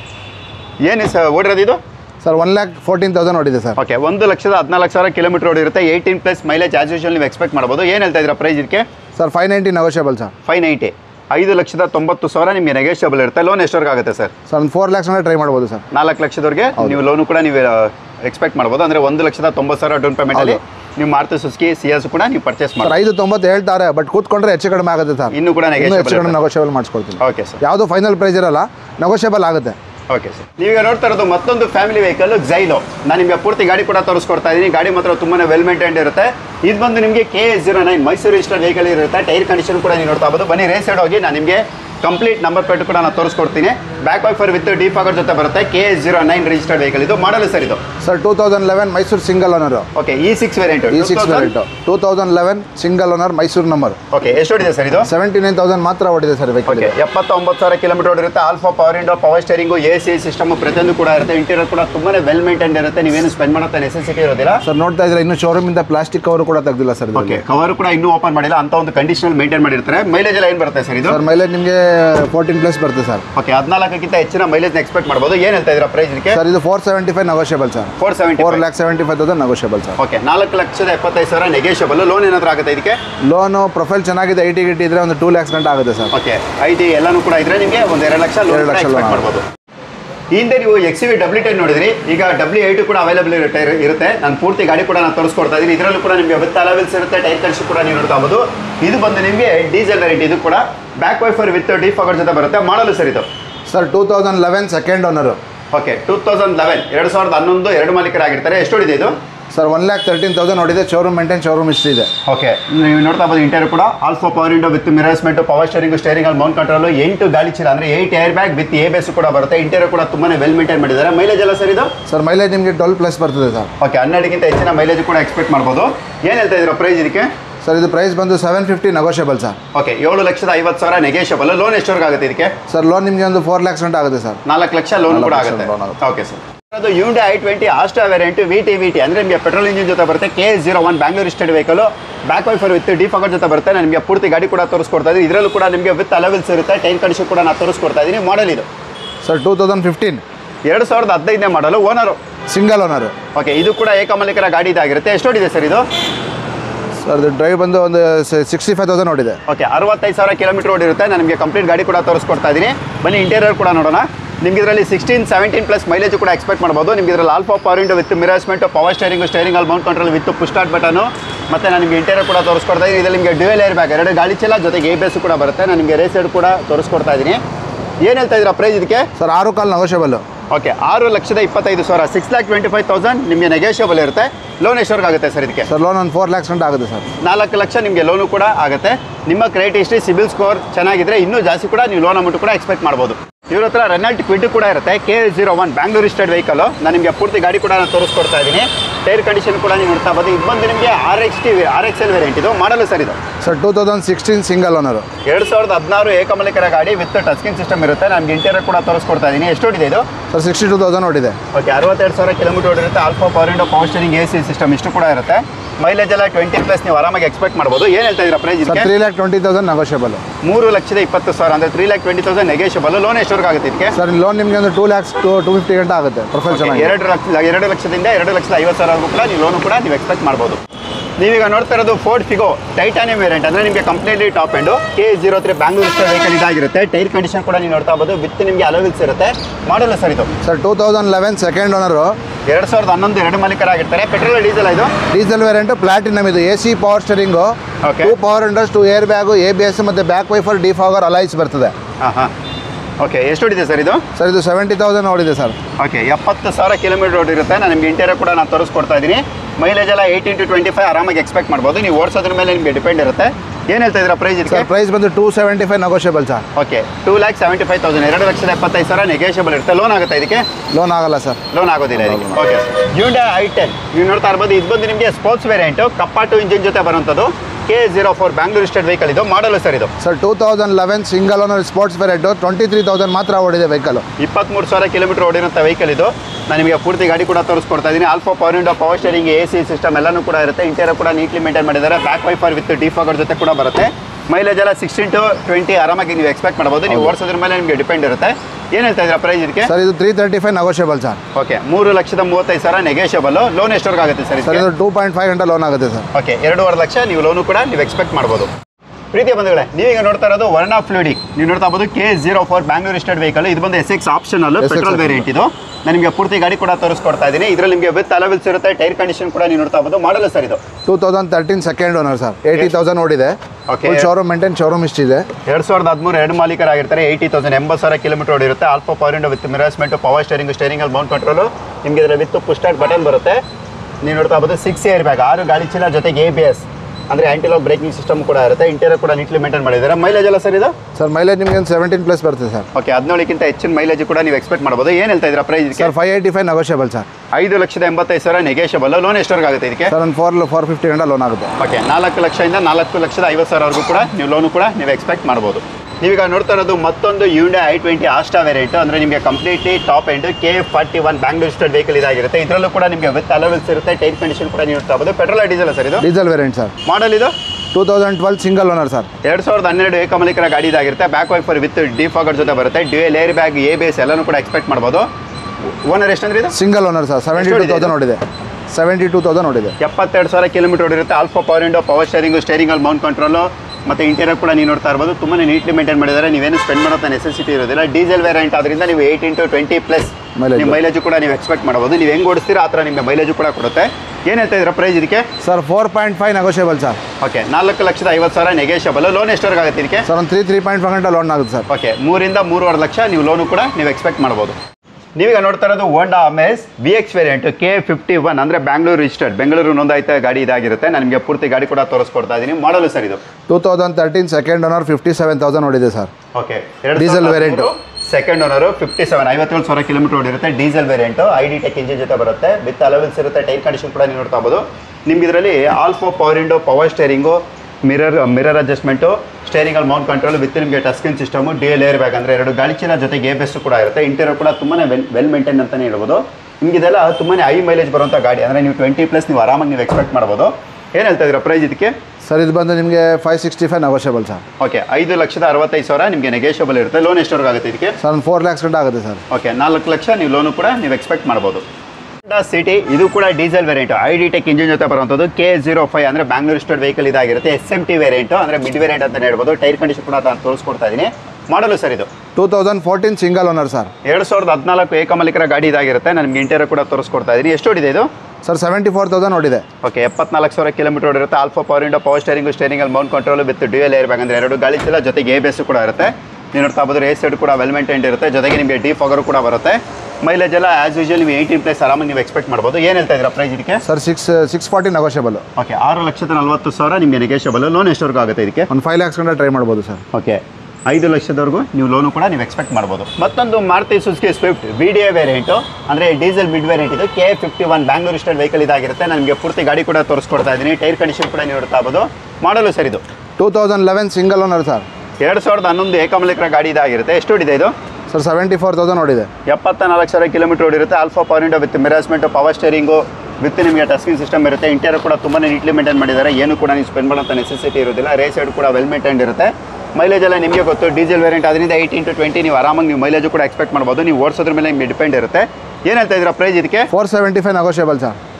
ಏನು ಸರ್ ಓಡಿರೋದು ಇದು sir one lakh fourteen thousand ನೋಡಿದೆ ಸರ್ ಓಕೆ ಒಂದು ಲಕ್ಷದ ಹದಿನಾಲ್ಕು ಸಾವಿರ ಕಿಲೋಮೀಟರ್ ಓಡಿರುತ್ತೆ eighteen plus mileage as usual ನೀವು ಎಕ್ಸ್ಪೆಕ್ಟ್ ಮಾಡ್ಬೋದು ಏನು ಹೇಳ್ತಾ ಇದ್ದೀರಾ ಪ್ರೈಸ್ ಇದಕ್ಕೆ sir five ninety negotiable sir five ninety ಐದು ಲಕ್ಷದ ತೊಂಬತ್ತು ಸಾವಿರ ನಿಮಗೆ ನೆಗೆಷಿಯಬಲ್ ಇರುತ್ತೆ ಲೋನ್ ಎಷ್ಟವರೆಗೆ ಆಗುತ್ತೆ ಸರ್ ಸರ್ ಒಂದು ಫೋರ್ ಲ್ಯಾಕ್ಸ್ ಅಂದರೆ ಟ್ರೈ ಮಾಡ್ಬೋದು ಸರ್ ನಾಲ್ಕು ಲಕ್ಷದವರೆಗೆ ನೀವು ಲೋನು ಕೂಡ ನೀವು ಎಕ್ಸ್ಪೆಕ್ಟ್ ಮಾಡ್ಬೋದು ಅಂದರೆ ಒಂದು ಲಕ್ಷದ ತೊಂಬತ್ತು ಸಾವಿರ ಡೌನ್ ಪೇಮೆಂಟಲ್ಲಿ ನೀವು ಮಾರುತಿ ಸುಸ್ಕಿ ಸಿ ಎಸ್ ಕೂಡ ನೀವು ಪರ್ಚೇಸ್ ಸರ್ ಮಾಡಿ ಐದು ತೊಂಬತ್ತು ಹೇಳ್ತಾರೆ ಬಟ್ ಕೂತ್ಕೊಂಡ್ರೆ ಹೆಚ್ಚು ಕಡಿಮೆ ಆಗುತ್ತೆ ಸರ್ ಇನ್ನೂ ಕೂಡ ಇನ್ನೂ ಹೆಚ್ಚು ಕಡಿಮೆ ನೆಗೆಷಿಯಬಲ್ ನೆಗೋಷಿಯಬಲ್ ಮಾಡಿಸ್ಕೊಡ್ತೀನಿ ಓಕೆ ಸರ್ ಯಾವುದು ಫೈನಲ್ ಪ್ರೈಸ್ ಇರಲ್ಲ ನೆಗೋಷಿಯಬಲ್ ಆಗುತ್ತೆ ಓಕೆ ಸರ್ ನೀವೀಗ ನೋಡ್ತಾ ಇರೋದು ಮತ್ತೊಂದು ಫ್ಯಾಮಿಲಿ ವೆಹಿಕಲ್ ಜೈಲೋ ನಾನು ನಿಮಗೆ ಪೂರ್ತಿ ಗಾಡಿ ಕೂಡ ತೋರಿಸ್ಕೊಡ್ತಾ ಇದ್ದೀನಿ ಗಾಡಿ ಮಾತ್ರ ತುಂಬಾ ವೆಲ್ ಮೇಂಟೈನ್ ಇರುತ್ತೆ ಇದು ಬಂದು ನಿಮಗೆ K S zero nine Mysuru register vehicle ಇರುತ್ತೆ ಟೈರ್ ಕಂಡೀಷನ್ ಕೂಡ ನೀವು ನೋಡ್ತಾ ಇರ್ಬೋದು ಬನ್ನಿ ರೇಸ್ ಸೈಡ್ ಹೋಗಿ ನಾನು ನಿಮಗೆ ಕಂಪ್ಲೀಟ್ ನಂಬರ್ ಪ್ಲೇಟ್ ಕೂಡ ನಾನು ತೋರಿಸ್ಕೊಡ್ತೀನಿ back wiper with defogger ಜೊತೆ ಬರುತ್ತೆ K S zero nine registered vehicle ಇದು ಮಾಡಲು ಸರ್ ಇದು sir two thousand eleven Mysuru single owner okay E six variant E six variant two thousand eleven single owner Mysuru number okay ಎಷ್ಟು ಹೊಡಿದೆ sir ಇದು seventy nine thousand ಮಾತ್ರ ಓಡಿದೆ sir vehicle okay ಎಪ್ಪತ್ತೊಂಬತ್ತು ಸಾವಿರ ಕಿಲೋಮೀಟರ್ ಓಡಿರುತ್ತೆ all four power window power steering A C system ಪ್ರತಿಯೊಂದು ಕೂಡ ಇರುತ್ತೆ ಇಂಟೀರಿಯರ್ ಕೂಡ ತುಂಬಾ ವೆಲ್ ಮೇಂಟೈನ್ ಇರುತ್ತೆ ನೀವೇನು ಸ್ಪೆಂಡ್ ಮಾಡೋ ನೆಸೆಸಿಟಿ ಇರೋದಿಲ್ಲ ಸರ್ ನೋಡ್ತಾ ಇದ್ರೆ ಇನ್ನು ಶೋರೂಮಿಂದ ಪ್ಲಾಸ್ಟಿಕ್ ಕವರು ಕೂಡ ತೆಗ್ದಿಲ್ಲ ಸರ್ ಓಕೆ ಕವರ್ ಕೂಡ ಇನ್ನೂ ಓಪನ್ ಮಾಡಿಲ್ಲ ಅಂತ ಒಂದು ಕಂಡೀಷನಲ್ ಮೇಂಟೈನ್ ಮಾಡಿರ್ತಾರೆ ಮೈಲೇಜ್ ಎಲ್ಲ ಏನು ಬರುತ್ತೆ ಸರ್ ಇದು ಸರ್ ಮೈಲೇಜ್ ನಿಮಗೆ ಫೋರ್ಟೀನ್ ಪ್ಲಸ್ ಬರುತ್ತೆ ಸರ್ ಓಕೆ ಹದಿನಾಲ್ಕಕ್ಕಿಂತ ಹೆಚ್ಚಿನ ಮೈಲೇಜ್ ಎಕ್ಸ್ಪೆಕ್ಟ್ ಮಾಡ್ಬೋದು ಏನು ಹೇಳ್ತಾ ಇದ್ದೀರಾ ಪ್ರೈಸ್ ಇದಕ್ಕೆ ಸರ್ ಇದು four seventy five negotiable sir four seventy four lakh seventy five thousand negotiable sir okay ನಾಲ್ಕು ಲಕ್ಷದ ಎಪ್ಪತ್ತೈದು ಸಾವಿರ ನೆಗೆಷಬಲ್ ಲೋನ್ ಏನಾದರೂ ಆಗುತ್ತೆ ಇದಕ್ಕೆ ಲೋನು ಪ್ರೊಫೈಲ್ ಚೆನ್ನಾಗಿದೆ ಐಟಿ ಗಿಟಿ ಇದ್ರೆ ಒಂದು ಟೂ ಲ್ಯಾಕ್ಸ್ ಗಂಟೆ ಆಗುತ್ತೆ ಸರ್ ಓಕೆ ಐ ಟಿ ಎಲ್ಲನೂ ಕೂಡ ಇದ್ರೆ ನಿಮಗೆ ಒಂದು ಎರಡು ಲಕ್ಷ ಲೋನ್ ಎರಡು ಲಕ್ಷ ಎಕ್ಸ್ಪೆಕ್ಟ್ loan ಮಾಡ್ಬೋದು ಈ ಹಿಂದೆ ನೀವು ಎಕ್ಸ್ ವಿ ಡಬ್ಲ್ಯೂ ಟೆನ್ ನೋಡಿದ್ರಿ ಈಗ ಡಬ್ಲ್ಯೂ ಏಟು ಕೂಡ ಅವೈಲೇಬಲ್ ಇರುತ್ತೆ ಇರುತ್ತೆ ನಾನು ಪೂರ್ತಿ ಗಾಡಿ ಕೂಡ ನಾನು ತೋರಿಸ್ಕೊಡ್ತಾ ಇದ್ದೀನಿ ಇದರಲ್ಲೂ ಕೂಡ ನಿಮಗೆ ವಿತ್ ಅಲವೆಲ್ಸ್ ಇರುತ್ತೆ ಟೈರ್ ಕಂಡೀಷನ್ ಕೂಡ ನೀವು ನೋಡ್ತಾ ಹೋಗ್ಬೋದು ಇದು ಬಂದು ನಿಮಗೆ ಡೀಸೆಲ್ ವೇರಿಯಂಟ್ ಇದು ಕೂಡ back wiper with defogger ಜೊತೆ ಬರುತ್ತೆ ಮಾಡಲು ಸರ್ ಇದು sir two thousand eleven second owner okay two thousand eleven ಎರಡು ಸಾವಿರದ ಹನ್ನೊಂದು ಎರಡು ಮಾಲೀಕರಾಗಿರ್ತಾರೆ ಎಷ್ಟು ಹೊಡಿದೆ ಇದು sir one lakh thirteen thousand ನೋಡಿದೆ ಶೋರೂಮ್ ಮೇಂಟೈನ್ ಶೋರೂಮ್ ಹಿಸ್ಟ್ರಿ ಇದೆ ಓಕೆ ನೀವು ನೋಡ್ತಾ ಬೋದು ಇಂಟೀರಿಯರ್ ಕೂಡ all four power window with mirror adjustment power steering steering ಅಲ್ಲಿ ಮೌಂಟ್ ಕಂಟ್ರೋಲ್ ಎಂಟು ಗಾಳಿ ಚೀಲ ಅಂದ್ರೆ eight air bag with a BS ಕೂಡ ಬರುತ್ತೆ ಇಂಟೀರಿಯರ್ ಕೂಡ ತುಂಬಾನೇ ವೆಲ್ ಮೇಂಟೈನ್ ಮಾಡಿದ್ದಾರೆ ಮೈಲೇಜ್ ಎಲ್ಲ ಸರ್ ಇದು ಸರ್ ಮೈಲೇಜ್ ನಿಮಗೆ ಟ್ವೆಲ್ ಪ್ಲಸ್ ಬರ್ತದೆ ಸರ್ ಓಕೆ ಹನ್ನೆರಡಕ್ಕಿಂತ ಹೆಚ್ಚಿನ ಮೈಲೇಜ್ ಕೂಡ ಎಕ್ಸ್ಪೆಕ್ಟ್ ಮಾಡ್ಬೋದು ಏನು ಹೇಳ್ತಾ ಇದ್ದೀರಾ ಪ್ರೈಸ್ ಇದಕ್ಕೆ ಸರ್ ಇದು ಪ್ರೈಸ್ ಬಂದು seven fifty negotiable sir okay ಏಳು ಲಕ್ಷದ ಐವತ್ತು ಸಾವಿರ ನೆಗೆಷಬಲ್ ಲೋನ್ ಎಷ್ಟವರೆಗೆ ಆಗುತ್ತೆ ಇದಕ್ಕೆ ಸರ್ ಲೋನ್ ನಿಮಗೆ ಒಂದು ಫೋರ್ ಲ್ಯಾಕ್ಸ್ ಗಂಟೆ ಆಗುತ್ತೆ ಸರ್ ನಾಲ್ಕು ಲಕ್ಷ ಲೋನ್ ನಾಲ್ಕು ಕೂಡ ಲಕ್ಷ ಆಗುತ್ತೆ loan ಆಗುತ್ತೆ. ಓಕೆ ಸರ್ ಅದು Hyundai I twenty Asta variant V T V T ಅಂದರೆ ನಿಮಗೆ ಪೆಟ್ರೋಲ್ ಇಂಜಿನ್ ಜೊತೆ ಬರುತ್ತೆ K zero one Bangalore state vehicle back wiper with defogger ಜೊತೆ ಬರುತ್ತೆ ನಾನು ನಿಮಗೆ ಪೂರ್ತಿ ಗಾಡಿ ಕೂಡ ತೋರಿಸ್ಕೊಡ್ತಾ ಇದ್ದೀನಿ ಇದರಲ್ಲೂ ಕೂಡ ನಿಮಗೆ ವಿತ್ ಅಲೆವೆಲ್ಸ್ ಇರುತ್ತೆ ಟೈನ್ ಕಂಡೀಷನ್ ಕೂಡ ನಾನು ತೋರಿಸ್ಕೊಡ್ತಾ ಇದ್ದೀನಿ ಮಾಡೆಲ್ ಇದು ಸರ್ ಟೂ ತೌಸಂಡ್ ಫಿಫ್ಟೀನ್ ಎರಡು ಸಾವಿರದ ಹದಿನೈದನೇ ಮಾಡಲು ಓನರು ಸಿಂಗಲ್ ಓನರು ಓಕೆ ಇದು ಕೂಡ ಏಕಮಾಲಿಕರ ಗಾಡಿ ಇದಾಗಿರುತ್ತೆ ಎಷ್ಟು ಹೊಡಿದೆ ಸರ್ ಇದು ಸರ್ ಇದು ಡ್ರೈವ್ ಬಂದು ಒಂದು ಸಿಕ್ಸ್ಟಿ ಫೈವ್ ತೌಸಂಡ್ ನೋಡಿದೆ ಓಕೆ ಅರವತ್ತೈದು ಸಾವಿರ ಕಿಲೋಮೀಟರ್ ಓಡಿರುತ್ತೆ ನಾನು ನಿಮಗೆ ಕಂಪ್ಲೀಟ್ ಗಾಡಿ ಕೂಡ ತೋರಿಸ್ಕೊಡ್ತಾ ಇದ್ದೀನಿ ಬನ್ನಿ ಇಂಟೀರಿಯರ್ ಕೂಡ ನೋಡೋಣ ನಿಮ್ಗೆ ಇದರಲ್ಲಿ ಸಿಕ್ಸ್ಟೀನ್ ಸೆವೆಂಟೀನ್ ಪ್ಲಸ್ ಮೈಲೇಜ್ ಕೂಡ ಎಕ್ಸ್ಪೆಕ್ಟ್ ಮಾಡ್ಬೋದು ನಿಮ್ಗೆ ಇದರಲ್ಲಿ all four power window with ಮಿರಾಸ್ಮೆಂಟ್ power steering steering ಅಲ್ಲಿ mount control with push start button ಮತ್ತು ನಾನು ನಿಮಗೆ ಇಂಟೀರಿಯರ್ ಕೂಡ ತೋರಿಸ್ಕೊಡ್ತಾ ಇದ್ದೀನಿ ಇದರಲ್ಲಿ ನಿಮಗೆ ಡ್ಯುವೆಲ್ ಏರ್ ಬ್ಯಾಗ್ ಎರಡು ಗಾಳಿ ಚೀಲ ಜೊತೆಗೆ ಎ ಬೇಸ್ ಕೂಡ ಬರುತ್ತೆ ನಾನು ನಿಮಗೆ ರೇಸ್ ಸೈಡ್ ಕೂಡ ತೋರಿಸ್ಕೊಡ್ತಾ ಇದ್ದೀನಿ ಏನು ಹೇಳ್ತಾ ಇದ್ದೀರಾ ಪ್ರೈಸ್ ಇದಕ್ಕೆ ಸರ್ ಆರು ಕಾಲ್ ನೆಗೋಷಿಯಬಲ್ ಓಕೆ ಆರು ಲಕ್ಷದ ಇಪ್ಪತ್ತೈದು ಸಾವಿರ six lakh twenty five thousand ನಿಮಗೆ ನೆಗೋಷಿಯಬಲ್ ಇರುತ್ತೆ ಲೋನ್ ಎಷ್ಟವರೆಗೆ ಆಗುತ್ತೆ ಸರ್ ಇದಕ್ಕೆ ಸರ್ ಲೋನ್ ಒಂದು ಫೋರ್ ಲ್ಯಾಕ್ಸ್ ಗಂಟೆ ಆಗುತ್ತೆ ಸರ್ ನಾಲ್ಕು ಲಕ್ಷ ನಿಮಗೆ ಲೋನು ಕೂಡ ಆಗುತ್ತೆ ನಿಮ್ಮ ಕ್ರೆಡಿಟ್ ಹಿಸ್ಟ್ರಿ ಸಿಬಿಲ್ ಸ್ಕೋರ್ ಚೆನ್ನಾಗಿದ್ರೆ ಇನ್ನೂ ಜಾಸ್ತಿ ಕೂಡ ನೀವು ಲೋನ್ ಅಮೌಂಟ್ ಕೂಡ ಎಕ್ಸ್ಪೆಕ್ಟ್ ಮಾಡ್ಬೋದು ಇವ್ರ ಹತ್ರ ರೆನಾಲ್ಟ್ ಕ್ವಿಡ್ ಕೂಡ ಇರುತ್ತೆ K zero one Bangalore state vehicle ನಾನು ನಿಮಗೆ ಪೂರ್ತಿ ಗಾಡಿ ಕೂಡ ನಾನು ತೋರಿಸ್ಕೊಡ್ತಾ ಇದ್ದೀನಿ ಟೈರ್ ಕಂಡೀಷನ್ ಕೂಡ ನೀವು ನೋಡ್ತಾ ಬೋದು ಇದು ಬಂದು ನಿಮಗೆ R X T R X L variant ಇದು ಮಾಡಲು ಸರ್ ಇದು sir two thousand sixteen single owner ಎರಡು ಸಾವಿರದ ಹದಿನಾರು ಏಕಮಲಿಕರ ಗಾಡಿ ವಿತ್ ಟಚ್ ಸ್ಕ್ರೀನ್ ಸಿಸ್ಟಮ್ ಇರುತ್ತೆ ನಮ್ಗೆ ಇಂಟೀರಿಯರ್ ಕೂಡ ತೋರಿಸ್ಕೊಡ್ತಾ ಇದ್ದೀನಿ ಎಷ್ಟು ಹೊಡಿದೆ ಇದು ಸರ್ ಸಿಕ್ಸ್ಟಿ ಟೂ ತೌಸಂಡ್ ನೋಡಿದೆ ಓಕೆ ಅರವತ್ತೆರಡು ಸಾವಿರ ಕಿಲೋಮೀಟರ್ ಓಡಿರುತ್ತೆ all four power window power steering A C system ಇಷ್ಟು ಕೂಡ ಇರುತ್ತೆ ಮೈಲೇಜ್ ಎಲ್ಲ ಟ್ವೆಂಟಿ ಪ್ಲಸ್ ನೀವು ಆರಾಮಾಗಿ ಎಕ್ಸ್ಪೆಕ್ಟ್ ಮಾಡ್ಬೋದು ಏನು ಹೇಳ್ತಾ ಇದ್ದೀರಾ ಪ್ರೈಸ್ ಸರ್ ಇದಕ್ಕೆ three lakh twenty thousand negotiable ಮೂರು ಲಕ್ಷದ ಇಪ್ಪತ್ತು ಸಾವಿರ ಅಂದರೆ three lakh twenty thousand negotiable loan ಎಷ್ಟವರೆಗೆ ಆಗುತ್ತೆ ಇದಕ್ಕೆ ಸರ್ ಲೋನ್ ನಿಮಗೆ ಒಂದು two lakhs to two fifty ಗಂಟೆ ಆಗುತ್ತೆ ಪ್ರೊಫೈಲ್ ಚೆನ್ನಾಗಿ ಎರಡು ಲಕ್ಷ ಎರಡು ಲಕ್ಷದಿಂದ ಎರಡು ಲಕ್ಷದ ಐವತ್ತು ಸಾವಿರವರೆಗೂ ಕೂಡ ನೀವು ಲೋನು ಕೂಡ ನೀವು ಎಕ್ಸ್ಪೆಕ್ಟ್ ಮಾಡ್ಬೋದು ನೀವೀಗ ನೋಡ್ತಾ ಇರೋದು ಫೋರ್ಡ್ ಫಿಗೋ ಟೈಟಾನಿಯಂ ವೇರಿಯಂಟ್ ಅಂದರೆ ನಿಮಗೆ completely top end K zero three Bangalore state vehicle ಇದಾಗಿರುತ್ತೆ ಟೈರ್ ಕಂಡೀಷನ್ ಕೂಡ ನೀವು ನೋಡ್ತಾ ಇರ್ಬೋದು ವಿತ್ ನಿಮಗೆ ಅಲೋವಿಲ್ಸ್ ಇರುತ್ತೆ ಮಾಡಲ್ಲ ಸರ್ ಇದು sir two thousand eleven second owner ಎರಡು ಸಾವಿರದ ಹನ್ನೊಂದು ಎರಡು ಮಾಲೀಕರಾಗಿರ್ತಾರೆ ಪೆಟ್ರೋಲ್ ಡೀಸೆಲ್ ಇದು ಡೀಸೆಲ್ ವೇರಿಯಂಟು ಪ್ಲಾಟಿನಮ್ ಇದು A C power steering Okay. Two power windows two air bag A B S ಮತ್ತು ಬ್ಯಾಕ್ ವೈಫರ್ ಡಿಫಾಗರ್ ಅಲೈಸ್ ಬರ್ತದೆ ಹಾಂ ಹಾಂ ಓಕೆ ಎಷ್ಟು ಹೊಡಿದೆ ಸರ್ ಇದು ಸರ್ ಇದು ಸೆವೆಂಟಿ ತೌಸಂಡ್ ನೋಡಿದೆ ಸರ್ ಓಕೆ ಎಪ್ಪತ್ತು ಸಾವಿರ ಕಿಲೋಮೀಟರ್ ರೋಡ್ ಇರುತ್ತೆ ನಾನು ನಿಮಗೆ ಇಂಟೀರಿಯರ್ ಕೂಡ ನಾನು ತೋರಿಸ್ಕೊಡ್ತಾ ಇದ್ದೀನಿ ಮೈಲೇಜ್ ಎಲ್ಲ ಏಯ್ಟೀನ್ ಟು ಟ್ವೆಂಟಿ ಫೈವ್ ಆರಾಮಾಗಿ ಎಕ್ಸ್ಪೆಕ್ಟ್ ಮಾಡ್ಬೋದು ನೀವು ಓಡಿಸೋದ್ರ ಮೇಲೆ ನಿಮಗೆ ಡಿಪೆಂಡ್ ಇರುತ್ತೆ ಏನು ಹೇಳ್ತಾ ಇದ್ದೀರಾ ಪ್ರೈಸ್ ಇದಕ್ಕೆ ಸರ್ ಪ್ರೈಸ್ ಬಂದು two seventy five negotiable sir okay two lakh seventy five thousand ಎರಡು ಲಕ್ಷದ ಎಪ್ಪತ್ತೈದು ಸಾವಿರ ನೆಗೋಷಿಯಬಲ್ ಇರುತ್ತೆ ಲೋನ್ ಆಗುತ್ತೆ ಇದಕ್ಕೆ ಲೋನ್ ಆಗಲ್ಲ ಸರ್ ಲೋನ್ ಆಗೋದಿಲ್ಲ ಇದಕ್ಕೆ ಓಕೆ ಯೂಂಡಾ ಐ ಟೆನ್ ನೀವು ನೋಡ್ತಾ ಇರ್ಬೋದು ಇದು ಬಂದು ನಿಮಗೆ ಸ್ಪೋರ್ಟ್ಸ್ ವೇರಿಯಂಟು ಕಪ್ಪಾಟು ಇಂಜಿನ್ ಜೊತೆ ಬರುವಂಥದ್ದು K zero four Bangalore state vehicle ಇದು ಮಾಡಲು ಸರ್ ಇದು sir two thousand eleven single owner sports variant twenty three thousand ಮಾತ್ರ ಓಡಿದೆ ವೆಹಿಕಲ್ ಇಪ್ಪತ್ತ್ಮೂರು ಸಾವಿರ ಕಿಲೋಮೀಟರ್ ಓಡಿರೋಂಥ ವೆಹಿಕಲ್ ಇದು ನಾನು ನಿಮಗೆ ಪೂರ್ತಿ ಗಾಡಿ ಕೂಡ ತೋರಿಸ್ಕೊಡ್ತಾ ಇದ್ದೀನಿ all four power window power steering A C system ಎಲ್ಲನೂ ಕೂಡ ಇರುತ್ತೆ ಇಂಟೀರಿಯರ್ ಕೂಡ ನೀಟ್ಲಿ ಮೇಂಟೈನ್ ಮಾಡಿದ್ದಾರೆ ಬ್ಯಾಕ್ ವೈಫರ್ ವಿತ್ ಡಿಫಾಗರ್ ಜೊತೆ ಕೂಡ ಬರುತ್ತೆ ಮೈಲೇಜ್ ಎಲ್ಲ ಸಿಕ್ಸ್ಟೀನ್ ಟು ಟ್ವೆಂಟಿ ಆರಾಮಾಗಿ ನೀವು ಎಕ್ಸ್ಪೆಕ್ಟ್ ಮಾಡ್ಬೋದು ನೀವು ಓಡಿಸೋದ್ರ ಮೇಲೆ ನಿಮಗೆ ಡಿಪೆಂಡ್ ಇರುತ್ತೆ ಏನು ಹೇಳ್ತಾ ಇದ್ದೀರಾ ಪ್ರೈಸ್ ಇದಕ್ಕೆ ಸರ್ ಇದು three thirty five negotiable sir okay ಮೂರು ಲಕ್ಷದ ಮೂವತ್ತೈದು ಸಾವಿರ ನೆಗೆಷಿಯಬಲ್ ಲೋನ್ ಎಷ್ಟವರೆಗೆ ಆಗುತ್ತೆ ಸರ್ ಸರ್ ಇದಕ್ಕೆ ಇದು ಟೂ ಪಾಯಿಂಟ್ ಫೈವ್ ಗಂಟೆ ಲೋನ್ ಆಗುತ್ತೆ ಸರ್ ಓಕೆ ಎರಡೂವರೆ ಲಕ್ಷ ನೀವು ಲೋನು ಕೂಡ ನೀವು ಎಕ್ಸ್ಪೆಕ್ಟ್ ಮಾಡ್ಬೋದು ಪ್ರೀತಿಯ ಬಂಧುಗಳೇ ನೀವೀಗ ನೋಡ್ತಾ ಇರೋದು ವರ್ಣ ಫ್ಲೂಡಿಕ್ ನೀವು ನೋಡ್ತಾ ಇರ್ಬೋದು K zero four Bangalore state vehicle ಇದು ಬಂದು S X optional SX petrol option. Variant ಇದು ನಾನು ನಿಮಗೆ ಪೂರ್ತಿ ಗಾಡಿ ಕೂಡ ತೋರಿಸ್ಕೊಡ್ತಾ ಇದ್ದೀನಿ ಇದರಲ್ಲಿ ನಿಮಗೆ ವಿತ್ ಅಲವೆಲ್ಸ್ ಇರುತ್ತೆ ಟೈರ್ ಕಂಡೀಷನ್ ಕೂಡ ನೀವು ನೋಡ್ತಾ ಇರ್ಬೋದು ಮಾಡಲ್ಲ ಸರ್ ಇದು two thousand thirteen second owner sir eighty thousand ಓಡಿದೆ Okay. ಶೋರೂಮ್ ಮೇಂಟೈನ್ ಶೋರೂಮ್ ಇಷ್ಟಿದೆ ಎರಡು ಸಾವಿರದ ಹದಿಮೂರು ಎರಡು ಮಾಲೀಕರಾಗಿರ್ತಾರೆ ಏಯ್ಟಿ ತೌಸಂಡ್ ಎಂಬತ್ತು ಸಾವಿರ ಕಿಲೋಮೀಟರ್ ಓಡಿರುತ್ತೆ all four power window with mirror adjustment power steering steering ಅಲ್ಲಿ ಮೌಂಟ್ ಕಂಟ್ರೋಲು ನಿಮಗೆ ಇದರಲ್ಲಿ ವಿತ್ ಪುಸ್ಟಾರ್ಟ್ ಬಟನ್ ಬರುತ್ತೆ ನೀವು ನೋಡ್ತಾ ಇರ್ಬೋದು ಸಿಕ್ಸ್ ಇಯರ್ ಬ್ಯಾಗ್ ಆರು ಗಾಳಿ ಚೀಲ ಜೊತೆಗೆ ಎ ಬಿ ಎಸ್ ಅಂದರೆ ಆಂಟಿಲಾಕ್ ಬ್ರೇಕಿಂಗ್ ಸಿಸ್ಟಮ್ ಕೂಡ ಇರುತ್ತೆ ಇಂಟೀರಿಯರ್ ಕೂಡ ನೀಟ್ಲಿ ಮೇಂಟೈನ್ ಮಾಡಿದ್ದಾರೆ ಮೈಲೇಜ್ ಎಲ್ಲ ಸರ್ ಇದು ಸರ್ ಮೈಲೇಜ್ ನಿಮಗೆ ಒಂದು ಸೆವೆಂಟೀನ್ ಪ್ಲಸ್ ಬರ್ತದೆ ಸರ್ ಓಕೆ ಹದಿನೇಳಕ್ಕಿಂತ ಹೆಚ್ಚಿನ ಮೈಲೇಜ್ ಕೂಡ ನೀವು ಎಕ್ಸ್ಪೆಕ್ಟ್ ಮಾಡ್ಬೋದು ಏನು ಹೇಳ್ತಾ ಇದ್ದೀರಾ ಪ್ರೈಸ್ ಇದಕ್ಕೆ sir five eighty five negotiable sir ಐದು ಲಕ್ಷದ ಎಂಬತ್ತೈದು ಸಾವಿರ ನೆಗೆಷಬಲ್ ಲೋನ್ ಎಷ್ಟವರೆಗೆ ಆಗುತ್ತೆ ಇದಕ್ಕೆ ಸರ್ ಒಂದು ಫೋರ್ ಫೋರ್ ಫಿಫ್ಟಿ ಗಂಟೆ ಲೋನ್ ಆಗುತ್ತೆ ಓಕೆ ನಾಲ್ಕು ಲಕ್ಷದಿಂದ ನಾಲ್ಕು ಲಕ್ಷದ ಐವತ್ತು ಸಾವಿರವರೆಗೂ ಕೂಡ ನೀವು ಲೋನು ಕೂಡ ನೀವು ಎಕ್ಸ್ಪೆಕ್ಟ್ ಮಾಡ್ಬೋದು ನೀವೀಗ ನೋಡ್ತಾ ಇರೋದು ಮತ್ತೊಂದು Hyundai I twenty Asta variant ಅಂದರೆ ನಿಮಗೆ completely top end K forty one Bangalore state vehicle ಇದಾಗಿರುತ್ತೆ ಇದರಲ್ಲೂ ಕೂಡ ನಿಮಗೆ ವಿತ್ ಅಲವೆಲ್ಸ್ ಇರುತ್ತೆ ಟೈರ್ ಕಂಡೀಷನ್ ಕೂಡ ನೀವು ನೋಡ್ತಾ ಇರ್ಬೋದು ಪೆಟ್ರೋಲ್ ಡೀಸೆಲ್ ಸರ್ ಇದು ಡೀಸೆಲ್ ವೇರಿಯಂಟ್ ಸರ್ ಮಾಡಲ್ ಇದು two thousand twelve single owner sir ಎರಡು ಸಾವಿರದ ಹನ್ನೆರಡು ಏಕಮಲಿಕರ ಗಾಡಿ ಇದಾಗಿರುತ್ತೆ ಬ್ಯಾಕ್ ವೈಫರ್ ವಿತ್ ಡಿಫಾಗರ್ ಜೊತೆ ಬರುತ್ತೆ dual air bag a base ಎಲ್ಲನೂ ಕೂಡ ಎಕ್ಸ್ಪೆಕ್ಟ್ ಮಾಡ್ಬೋದು ಓನರ್ ಎಷ್ಟಂದ್ರೆ ಇದು single owner sir seventy two ಎಷ್ಟ್ ತೌಸಂಡ್ ನೋಡಿದೆ ಸೆವೆಂಟಿ ಟೂ ತೌಸಂಡ್ ನೋಡಿದೆ ಎಪ್ಪತ್ತೆರಡು ಸಾವಿರ ಕಿಲೋಮೀಟರ್ ಓಡಿರುತ್ತೆ all four power window power steering steering ಅಲ್ಲಿ ಮೌಂಟ್ ಕಂಟ್ರೋಲು ಮತ್ತು ಇಂಟೀರಿಯರ್ ಕೂಡ ನೀವು ನೋಡ್ತಾ ಇರ್ಬೋದು ತುಂಬಾ ನೀಟ್ಲಿ ಮೇಂಟೈನ್ ಮಾಡಿದ್ದಾರೆ ನೀವೇನು ಸ್ಪೆಂಡ್ ಮಾಡೋ ನೆಸೆಸಿಟಿ ಇರೋದಿಲ್ಲ ಡೀಸೆಲ್ ವೇರಿಯಂಟ್ ಆದ್ರಿಂದ ನೀವು eighteen to twenty plus Mileage. ನಿಮ್ಮ ಮೈಲೇಜ್ ಕೂಡ ನೀವು ಎಕ್ಸ್ಪೆಕ್ಟ್ ಮಾಡ್ಬೋದು ನೀವು ಹೆಂಗೆ ಓಡಿಸ್ತೀರಾ ಆ ಥರ ನಿಮಗೆ ಮೈಲೇಜ್ ಕೂಡ ಕೊಡುತ್ತೆ ಏನು ಹೇಳ್ತಾ ಇದ್ದೀರಾ ಪ್ರೈಸ್ ಇದಕ್ಕೆ sir four point five negotiable sir okay ನಾಲ್ಕು ಲಕ್ಷದ ಐವತ್ತು ಸಾವಿರ ನೆಗೆಷಬಲ್ ಲೋನ್ ಎಷ್ಟವರೆಗೆ ಆಗುತ್ತೆ ಇದಕ್ಕೆ ಸರ್ ಒಂದು ತ್ರೀ ತ್ರೀ ಪಾಯಿಂಟ್ ಫೈವ್ ಗಂಟೆ ಲೋನ್ ಆಗುತ್ತೆ ಸರ್ ಓಕೆ ಮೂರಿಂದ ಮೂರುವರೆ ಲಕ್ಷ ನೀವು ಲೋನು ಕೂಡ ನೀವು ಎಕ್ಸ್ಪೆಕ್ಟ್ ಮಾಡ್ಬೋದು ನೀವೀಗ ನೋಡ್ತಾ ಇರೋದು Honda Amaze V X variant K fifty one ಅಂದರೆ ಬ್ಯಾಂಗ್ಳೂರು ರಿಜಿಸ್ಟರ್ಡ್ ಬೆಂಗಳೂರು ನೋಂದಾಯಿತ ಗಾಡಿ ಇದಾಗಿರುತ್ತೆ ನಾನು ನಿಮಗೆ ಪೂರ್ತಿ ಗಾಡಿ ಕೂಡ ತೋರಿಸ್ಕೊಡ್ತಾ ಇದ್ದೀನಿ ಮಾಡಲು ಸರ್ ಇದು two thousand thirteen second owner fifty seven thousand ನೋಡಿದೆ sir okay Diesel variant. Second owner fifty seven ಐವತ್ತೇಳು ಸಾವಿರ ಕಿಲೋಮೀಟರ್ ಓಡಿರುತ್ತೆ diesel variant I D tech engine ಜೊತೆ ಬರುತ್ತೆ ವಿತ್ ಅಲವೆಲ್ಸ್ ಇರುತ್ತೆ ಟೈರ್ ಕಂಡೀಷನ್ ಕೂಡ ನೀವು ನೋಡ್ತಾ ಇರ್ಬೋದು ನಿಮ್ಗೆ ಇದರಲ್ಲಿ all four power window power steering mirror mirror adjustment steering ಅಲ್ಲಿ ಮೌಂಟ್ ಕಂಟ್ರೋಲ್ ವಿತ್ ನಿಮಗೆ touch screen system dual air bag ಅಂದರೆ ಎರಡು ಗಾಳಿ ಚೀಲ ಜೊತೆಗೆ ಎ ಬೆಸ್ಟ್ ಕೂಡ ಇರುತ್ತೆ ಇಂಟೀರಿಯರ್ ಕೂಡ ತುಂಬಾ ವೆಲ್ ವೆಲ್ ಮೇಂಟೈನ್ ಅಂತಲೇ ಹೇಳ್ಬೋದು ನಿಮ್ಗೆ ಇದೆಲ್ಲ ತುಂಬಾ ಹೈ ಮೈಲೇಜ್ ಬರುವಂಥ ಗಾಡಿ ಅಂದರೆ ನೀವು ಟ್ವೆಂಟಿ ಪ್ಲಸ್ ನೀವು ಆರಾಮಾಗಿ ನೀವು ಎಕ್ಸ್ಪೆಕ್ಟ್ ಮಾಡ್ಬೋದು ಏನು ಹೇಳ್ತಾ ಇದ್ದೀರಾ ಪ್ರೈಸ್ ಇದಕ್ಕೆ ಸರ್ ಇದು ಬಂದು ನಿಮಗೆ five sixty five negotiable sir okay ಐದು ಲಕ್ಷದ ಅರವತ್ತೈದು ಸಾವಿರ ನಿಮಗೆ ನೆಗೆಷಬಲ್ ಇರುತ್ತೆ ಲೋನ್ ಎಷ್ಟವರೆಗೆ ಆಗುತ್ತೆ ಇದಕ್ಕೆ ಸರ್ ಒಂದು ಫೋರ್ ಲ್ಯಾಕ್ಸ್ ಗಂಟೆ ಆಗುತ್ತೆ ಸರ್ ಓಕೆ ನಾಲ್ಕು ಲಕ್ಷ ನೀವು ಲೋನು ಕೂಡ ನೀವು ಎಕ್ಸ್ಪೆಕ್ಟ್ ಮಾಡ್ಬೋದು ಸಿಟಿ ಇದು ಕೂಡ diesel variant I D tech engine ಜೊತೆ ಬರುವಂಥದ್ದು ಕೆ ಜೀರೋ ಫೈವ್ ಅಂದರೆ ಬ್ಯಾಂಗ್ಳೂರ್ ಸ್ಟೇಟ್ ವೆಹಿಕಲ್ ಇದಾಗಿರುತ್ತೆ ಎಸ್ ಎಮ್ ಟಿ ವೇರಿಯಂಟ್ ಅಂದರೆ ಮಿಡ್ ವೇರಿಯಂಟ್ ಅಂತ ಹೇಳ್ಬೋದು ಟೈರ್ ಕಂಡೀಷನ್ ಕೂಡ ನಾನು ತೋರಿಸ್ಕೊಡ್ತಾ ಇದ್ದೀನಿ ಮಾಡಲು ಸರ್ ಇದು two thousand fourteen single owner sir ಎರಡು ಸಾವಿರದ ಹದಿನಾಲ್ಕು ಏಕಮಲಿಕರ ಗಾಡಿ ಇದಾಗಿರುತ್ತೆ ನಾನು ನಿಮಗೆ ಇಂಟೀರಿಯರ್ ಕೂಡ ತೋರಿಸ್ಕೊಡ್ತಾ ಇದ್ದೀನಿ ಎಷ್ಟು ಹೊಡಿದೆ ಇದು ಸರ್ ಸೆವೆಂಟಿ ಫೋರ್ ತೌಸಂಡ್ ನೋಡಿದೆ ಓಕೆ ಎಪ್ಪತ್ನಾಲ್ಕು ಸಾವಿರ ಕಿಲೋಮೀಟರ್ ಓಡಿರುತ್ತೆ all four power window power steering steering ಅಲ್ಲಿ mount control with dual air bag ಅಂದರೆ ಎರಡು ಗಾಳಿ ಚೀಲ ಜೊತೆಗೆ ಎ ಬೇಸು ಕೂಡ ಇರುತ್ತೆ ನೀವು ನೋಡ್ತಾ ಹೋದ್ರೆ ಏ ಸೈಡ್ ಕೂಡ ವೆಲ್ ಮೇಂಟೈನ್ ಇರುತ್ತೆ ಜೊತೆಗೆ ನಿಮಗೆ ಡೀಪ್ ಫಗರು ಕೂಡ ಬರುತ್ತೆ ಮೈಲೇಜ್ ಎಲ್ಲ ಆಸ್ ಯೂಶುವಲ್ ನೀವು ಏಯ್ಟೀನ್ ಪ್ಲಸ್ ಆರಾಮಾಗಿ ನೀವು ಎಕ್ಸ್ಪೆಕ್ಟ್ ಮಾಡ್ಬೋದು ಏನು ಹೇಳ್ತಾ ಇದ್ದೀರಾ ಪ್ರೈಸ್ ಇದಕ್ಕೆ sir six six forty negotiable okay ಆರು ಲಕ್ಷದ ನಲ್ವತ್ತು ಸಾವಿರ ನಿಮಗೆ ನೆಗೆಷಬಲ್ ಲೋನ್ ಎಷ್ಟವರೆಗೂ ಆಗುತ್ತೆ ಇದಕ್ಕೆ ಒಂದು ಫೈವ್ ಲ್ಯಾಕ್ಸ್ ಗಂಟೆ ಟ್ರೈ ಮಾಡ್ಬೋದು ಸರ್ ಓಕೆ ಐದು ಲಕ್ಷದವರೆಗೂ ನೀವು ಲೋನು ಕೂಡ ನೀವು ಎಕ್ಸ್ಪೆಕ್ಟ್ ಮಾಡ್ಬೋದು ಮತ್ತೊಂದು Maruti Suzuki Swift V D A variant ಅಂದರೆ ಡೀಸೆಲ್ ಮಿಡ್ ವೇರಿಯಂಟ್ ಇದು K fifty one Bangalore state vehicle ಇದಾಗಿರುತ್ತೆ ನನಗೆ ಪೂರ್ತಿ ಗಾಡಿ ಕೂಡ ತೋರಿಸ್ಕೊಡ್ತಾ ಇದ್ದೀನಿ ಟೈರ್ ಕಂಡೀಷನ್ ಕೂಡ ನೀವು ನೋಡ್ತಾ ಇರ್ಬೋದು ಮಾಡಲು ಸರ್ ಇದು two thousand eleven single owner sir ಎರಡು ಸಾವಿರದ ಹನ್ನೊಂದು ಏಕಮಲಿಕರ ಗಾಡಿ ಇದಾಗಿರುತ್ತೆ ಎಷ್ಟು ಹೊಡಿದೆ ಇದು ಸರ್ ಸೆವೆಂಟಿ ಫೋರ್ ತೌಸಂಡ್ ನೋಡಿದೆ ಎಪ್ಪತ್ತ ನಾಲ್ಕು ಸಾವಿರ ಕಿಲೋಮೀಟರ್ ಓಡಿರುತ್ತೆ ಆಲ್ಫಾ ಪವರ್ ಇಂಡೋ ವಿತ್ ಮಿರಾಸ್ಮೆಂಟು ಪವರ್ ಸ್ಟೇರಿಂಗು ವಿತ್ ನಿಮಗೆ ಟಸ್ಕಿಂಗ್ ಸಿಸ್ಟಮ್ ಇರುತ್ತೆ ಇಂಟೀರಿಯರ್ ಕೂಡ ತುಂಬಾ ನೀಟ್ಲಿ ಮೇಂಟೈನ್ ಮಾಡಿದ್ದಾರೆ ಏನು ಕೂಡ ನೀವು ಸ್ಪೆಂಡ್ ಮಾಡೋಂಥ ನೆಸೆಸಿಟಿ ಇರೋದಿಲ್ಲ ರೇಸ್ ಸೈಡ್ ಕೂಡ ವೆಲ್ ಮೇಂಟೈನ್ ಇರುತ್ತೆ ಮೈಲೇಜ್ ಎಲ್ಲ ನಿಮಗೆ ಗೊತ್ತು ಡೀಸೆಲ್ ವೇರಿಯಂಟ್ ಅದರಿಂದ ಏಯ್ಟೀನ್ ಟು ಟ್ವೆಂಟಿ ನೀವು ಆರಾಮಾಗಿ ನೀವು ಮೈಲೇಜ್ ಕೂಡ ಎಕ್ಸ್ಪೆಕ್ಟ್ ಮಾಡ್ಬೋದು ನೀವು ಓಡಿಸೋದ್ರ ಮೇಲೆ ನಿಮಗೆ ಡಿಪೆಂಡ್ ಇರುತ್ತೆ ಏನು ಹೇಳ್ತಾ ಇದ್ದೀರಾ ಪ್ರೈಸ್ ಇದಕ್ಕೆ four seventy five negotiable sir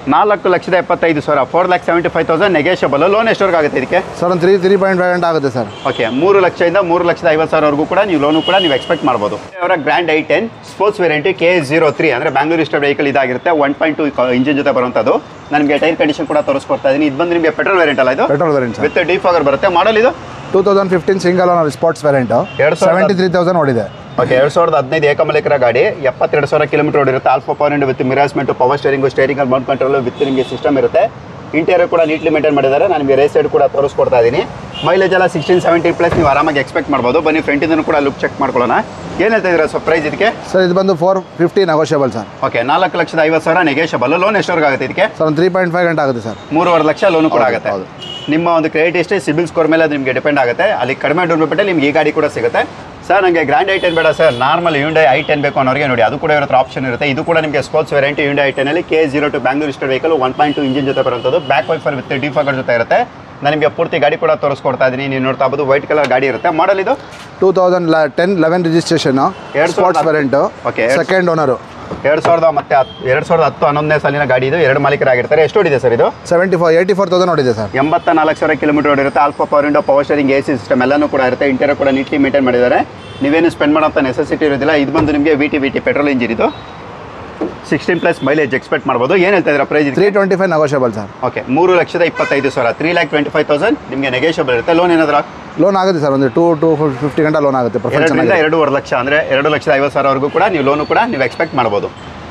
ನಾಲ್ಕು ಲಕ್ಷದ ಎಪ್ಪತ್ತೈದು ಸಾವಿರ four lakh seventy five thousand negotiable loan ಎಷ್ಟವರೆಗೆ ಆಗುತ್ತೆ ಇದಕ್ಕೆ ಸರ್ ಒಂದು ತ್ರೀ ತ್ರೀ ಪಾಯಿಂಟ್ ಫೈವ್ ಗಂಟೆ ಆಗುತ್ತೆ ಸರ್ ಓಕೆ ಮೂರು ಲಕ್ಷದಿಂದ ಮೂರು ಲಕ್ಷದ ಐವತ್ತು ಸಾವಿರವರೆಗೂ ಕೂಡ ನೀವು ಲೋನು ಕೂಡ ನೀವು ಎಕ್ಸ್ಪೆಕ್ಟ್ ಮಾಡ್ಬೋದು ಅವರ grand I ten sports variant K zero three ಅಂದರೆ ಬ್ಯಾಂಗ್ಳೂರ್ ಇಷ್ಟ ವೆಹಿಕಲ್ ಇದಾಗಿರುತ್ತೆ ಒನ್ ಪಾಯಿಂಟ್ ಟು ಇಂಜಿನ್ ಜೊತೆ ಬರುವಂಥದ್ದು ನನಗೆ ಟೈರ್ ಕಂಡೀಷನ್ ಕೂಡ ತೋರಿಸ್ಕೊಡ್ತಾ ಇದ್ದೀನಿ ಇದು ಬಂದು ನಿಮಗೆ ಪೆಟ್ರೋಲ್ ವೇರಿಯಂಟ್ ಅಲ್ಲ ಇದು petrol variant sir with defogger ಬರುತ್ತೆ ಮಾಡಲ್ ಇದು two thousand fifteen single owner sports variant ಎರಡು ಸಾವಿರದ ಸೆವೆಂಟಿ ತ್ರೀ ತೌಸಂಡ್ ಓಡಿದೆ ಓಕೆ ಎರಡು ಸಾವಿರದ ಹದಿನೈದು ಏಕಮಲಿಕರ ಗಾಡಿ ಎಪ್ಪತ್ತೆರಡು ಸಾವಿರ ಕಿಲೋಮೀಟರ್ ಓಡಿರುತ್ತೆ all four power with ಮಿರಾಸ್ಮೆಂಟ್ power steering steering mount control with ನಿಮಗೆ ಸಿಸ್ಟಮ್ ಇರುತ್ತೆ ಇಂಟೀರಿಯರ್ ಕೂಡ ನೀಟ್ಲಿ ಮೇಂಟೈನ್ ಮಾಡಿದ್ದಾರೆ ನಾನು ನಿಮಗೆ ರೇಸ್ ಸೈಡ್ ಕೂಡ ತೋರಿಸ್ಕೊಡ್ತಾ ಇದ್ದೀನಿ ಮೈಲೇಜ್ ಎಲ್ಲ ಸಿಕ್ಸ್ಟೀನ್ ಸೆವೆಂಟಿ ಪ್ಲಸ್ ನೀವು ಆರಾಮಾಗಿ ಎಕ್ಸ್ಪೆಕ್ಟ್ ಮಾಡ್ಬೋದು ಬನ್ನಿ ಫ್ರಂಟಿಂದನೂ ಕೂಡ ಲುಕ್ ಚೆಕ್ ಮಾಡ್ಕೊಳ್ಳೋಣ ಏನು ಹೇಳ್ತಾ ಇದ್ದೀರಾ ಸೊ ಪ್ರೈಸ್ ಇದಕ್ಕೆ ಸರ್ ಇದು ಬಂದು four fifty negotiable sir okay ನಾಲ್ಕು ಲಕ್ಷದ ಐವತ್ತು ಸಾವಿರ ನೆಗೆಷಬಲ್ ಲೋನ್ ಎಷ್ಟವರೆಗೆ ಆಗುತ್ತೆ ಇದಕ್ಕೆ ಸರ್ ಒಂದು ತ್ರೀ ಪಾಯಿಂಟ್ ಫೈವ್ ಗಂಟೆ ಆಗುತ್ತೆ ಸರ್ ಮೂರುವರೆ ಲಕ್ಷ ಲೋನು ಕೂಡ ಆಗುತ್ತೆ ಹೌದು. ನಿಮ್ಮ ಒಂದು ಕ್ರೆಡಿಟ್ ಎಷ್ಟೇ ಸಿಬಿಲ್ ಸ್ಕೋರ್ ಮೇಲೆ ಅದು ನಿಮಗೆ ಡಿಪೆಂಡ್ ಆಗುತ್ತೆ ಅಲ್ಲಿ ಕಡಿಮೆ ಡೌನ್ ಪೇಮೆಂಟಲ್ಲಿ ನಿಮ್ಗೆ ಈ ಗಾಡಿ ಕೂಡ ಸಿಗುತ್ತೆ ಸರ್ ನನಗೆ ಗ್ರ್ಯಾಂಡ್ ಐ ಟೆನ್ ಬೇಡ sir normal Hyundai I ten ಬೇಕು ಅನ್ನೋರಿಗೆ ನೋಡಿ ಅದು ಕೂಡ ಇರೋ ಆಪ್ಷನ್ ಇರುತ್ತೆ ಇದು ಕೂಡ ನಿಮಗೆ ಸ್ಪೋರ್ಟ್ಸ್ ವೇರಿಯಂಟ್ ಯುಂಡೈ ಐ ಟೆನಲ್ಲಿ K zero two Bangalore state vehicle one point two engine ಜೊತೆ ಬರುವಂಥದ್ದು ಬ್ಯಾಕ್ ವೈಫರ್ ವಿತ್ ಡಿಫಾಗರ್ ಜೊತೆ ಇರುತ್ತೆ ನಾನು ನಿಮಗೆ ಪೂರ್ತಿ ಗಾಡಿ ಕೂಡ ತೋರಿಸ್ಕೊಡ್ತಾ ಇದ್ದೀನಿ ನೀವು ನೋಡ್ತಾ ಇರ್ಬೋದು ವೈಟ್ ಕಲರ್ ಗಾಡಿ ಇರುತ್ತೆ ಮಾಡಲ್ ಇದು two thousand ten eleven registration ಎರಡು ಸಾವಿರದ ಸ್ಪಾಟ್ಸ್ ವೇರಿಯಂಟು Okay, ಎರಡು- ಸೆಕೆಂಡ್ ಓನರು ಎರಡು ಸಾವಿರದ ಮತ್ತೆ ಹತ್ತು ಎರಡು ಸಾವಿರದ ಹತ್ತು ಹನ್ನೊಂದನೇ ಸಾಲಿನ ಗಾಡಿ ಇದು ಎರಡು ಮಾಲೀಕರಾಗಿರ್ತಾರೆ ಎಷ್ಟು ಹೊಡಿದೆ ಸರ್ ಇದು seventy four eighty four thousand ಓಡಿದೆ ಸರ್ ಎಂಬತ್ತ ನಾಲ್ಕು ಸಾವಿರ ಕಿಲೋಮೀಟರ್ ಓಡಿರುತ್ತೆ all four power window power steering A C system ಎಲ್ಲನೂ ಕೂಡ ಇರುತ್ತೆ ಇಂಟೀರಿಯರ್ ಕೂಡ ನೀಟ್ಲಿ ಮೇಂಟೈನ್ ಮಾಡಿದ್ದಾರೆ ನೀವೇನು ಸ್ಪೆಂಡ್ ಮಾಡೋಂಥ ನೆಸೆಸಿಟಿ ಇರೋದಿಲ್ಲ ಇದು ಬಂದು ನಿಮಗೆ V T V T petrol engine ಇದು ಸಿಕ್ಸ್ಟೀನ್ ಪ್ಲಸ್ ಮೈಲೇಜ್ ಎಕ್ಸ್ಪೆಕ್ಟ್ ಮಾಡ್ಬೋದು ಏನು ಹೇಳ್ತಾ ಇದ್ದೀರಾ price three twenty five negotiable sir okay ಮೂರು ಲಕ್ಷದ ಇಪ್ಪತ್ತೈದು ಸಾವಿರ three lakh twenty five thousand ನಿಮಗೆ ನೆಗೆಷಬಲ್ ಇರುತ್ತೆ ಲೋನ್ ಏನಾದ್ರು ಲೋನ್ ಆಗುತ್ತೆ ಸರ್ ಒಂದು ಟೂ ಟು ಫಿಫ್ಟಿ ಗಂಟೆ ಲೋನ್ ಆಗುತ್ತೆ ಪ್ರೊಫೈಲ್ ಎರಡರಿಂದ ಚೆನ್ನಾಗಿದೆ ಎರಡೂವರೆ ಲಕ್ಷ ಅಂದರೆ ಎರಡು ಲಕ್ಷದ ಐವತ್ತು ಸಾವಿರವರೆಗೂ ಕೂಡ ನೀವು ಲೋನು ಕೂಡ ನೀವು ಎಕ್ಸ್ಪೆಕ್ಟ್ ಮಾಡ್ಬೋದು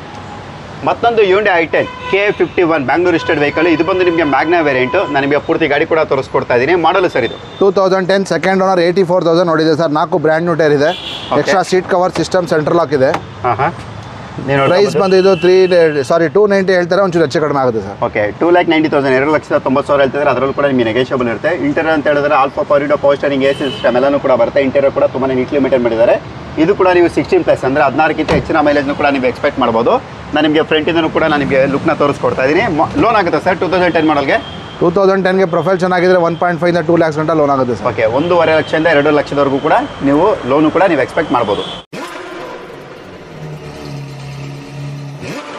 ಮತ್ತೊಂದು Hyundai I ten K fifty one Bangalore state vehicle ಇದು ಬಂದು ನಿಮಗೆ ಮ್ಯಾಗ್ನಾ ವೇರಿಯಂಟು ನಾನು ನಿಮಗೆ ಪೂರ್ತಿ ಗಾಡಿ ಕೂಡ ತೋರಿಸ್ಕೊಡ್ತಾ ಇದ್ದೀನಿ ಮಾಡಲು ಸರ್ ಇದು two thousand ten second owner eighty four thousand ನೋಡಿದೆ ಸರ್ ನಾಲ್ಕು ಬ್ರ್ಯಾಂಡ್ ನ್ಯೂ ಟೈರ್ ಇದೆ extra seat cover system central lock ಇದೆ ಹಾಂ ಹಾಂ ನೀವು ಪ್ರೈಸ್ ಬಂದು ಇದು ತ್ರೀ ಸಾರಿ ಟೂ ನೈಂಟಿ ಹೇಳ್ತಾರೆ ಒಂಚೂರು ಹೆಚ್ಚು ಕಡಿಮೆ ಆಗುತ್ತೆ sir okay two lakh ninety thousand ಎರಡು ಲಕ್ಷದ ತೊಂಬತ್ತು ಸಾವಿರ ಹೇಳ್ತಿದ್ರೆ ಅದರಲ್ಲೂ ಕೂಡ ನಿಮಗೆ ನೆಗೆಷಬಲ್ ಇರುತ್ತೆ ಇಂಟೀರಿಯರ್ ಅಂತ ಹೇಳಿದ್ರೆ all four power window power steering A system ಎಲ್ಲನೂ ಕೂಡ ಬರುತ್ತೆ ಇಂಟೀರಿಯರ್ ಕೂಡ ತುಂಬಾ ನೀಟ್ಲಿ ಮೇಂಟೈನ್ ಮಾಡಿದ್ದಾರೆ ಇದು ಕೂಡ ನೀವು ಸಿಕ್ಸ್ಟೀನ್ ಪ್ಲಸ್ ಅಂದರೆ ಹದಿನಾರಕ್ಕಿಂತ ಹೆಚ್ಚಿನ ಮೈಲೇಜ್ನು ಕೂಡ ನೀವು ಎಕ್ಸ್ಪೆಕ್ಟ್ ಮಾಡ್ಬೋದು ನಾನು ನಿಮಗೆ ಫ್ರಂಟಿಂದನೂ ಕೂಡ ನಾನು ನಿಮಗೆ ಲುಕ್ನ ತೋರಿಸ್ಕೊಡ್ತಾ ಇದ್ದೀನಿ ಲೋನ್ ಆಗುತ್ತೆ ಸರ್ ಟೂ ತೌಸಂಡ್ ಟೆನ್ ಮಾಡಲ್ಗೆ ಟೂ ತೌಸಂಡ್ ಟೆನ್ಗೆ ಪ್ರೊಫೈಲ್ ಚೆನ್ನಾಗಿದ್ರೆ ಒನ್ ಪಾಯಿಂಟ್ ಫೈವ್ನ ಟೂ ಲ್ಯಾಕ್ಸ್ ಗಂಟೆ ಲೋನ್ ಆಗುತ್ತೆ ಸರ್ ಓಕೆ ಒಂದೂವರೆ ಲಕ್ಷದಿಂದ ಎರಡು ಲಕ್ಷದವರೆಗೂ ಕೂಡ ನೀವು ಲೋನು ಕೂಡ ನೀವು ಎಕ್ಸ್ಪೆಕ್ಟ್ ಮಾಡ್ಬೋದು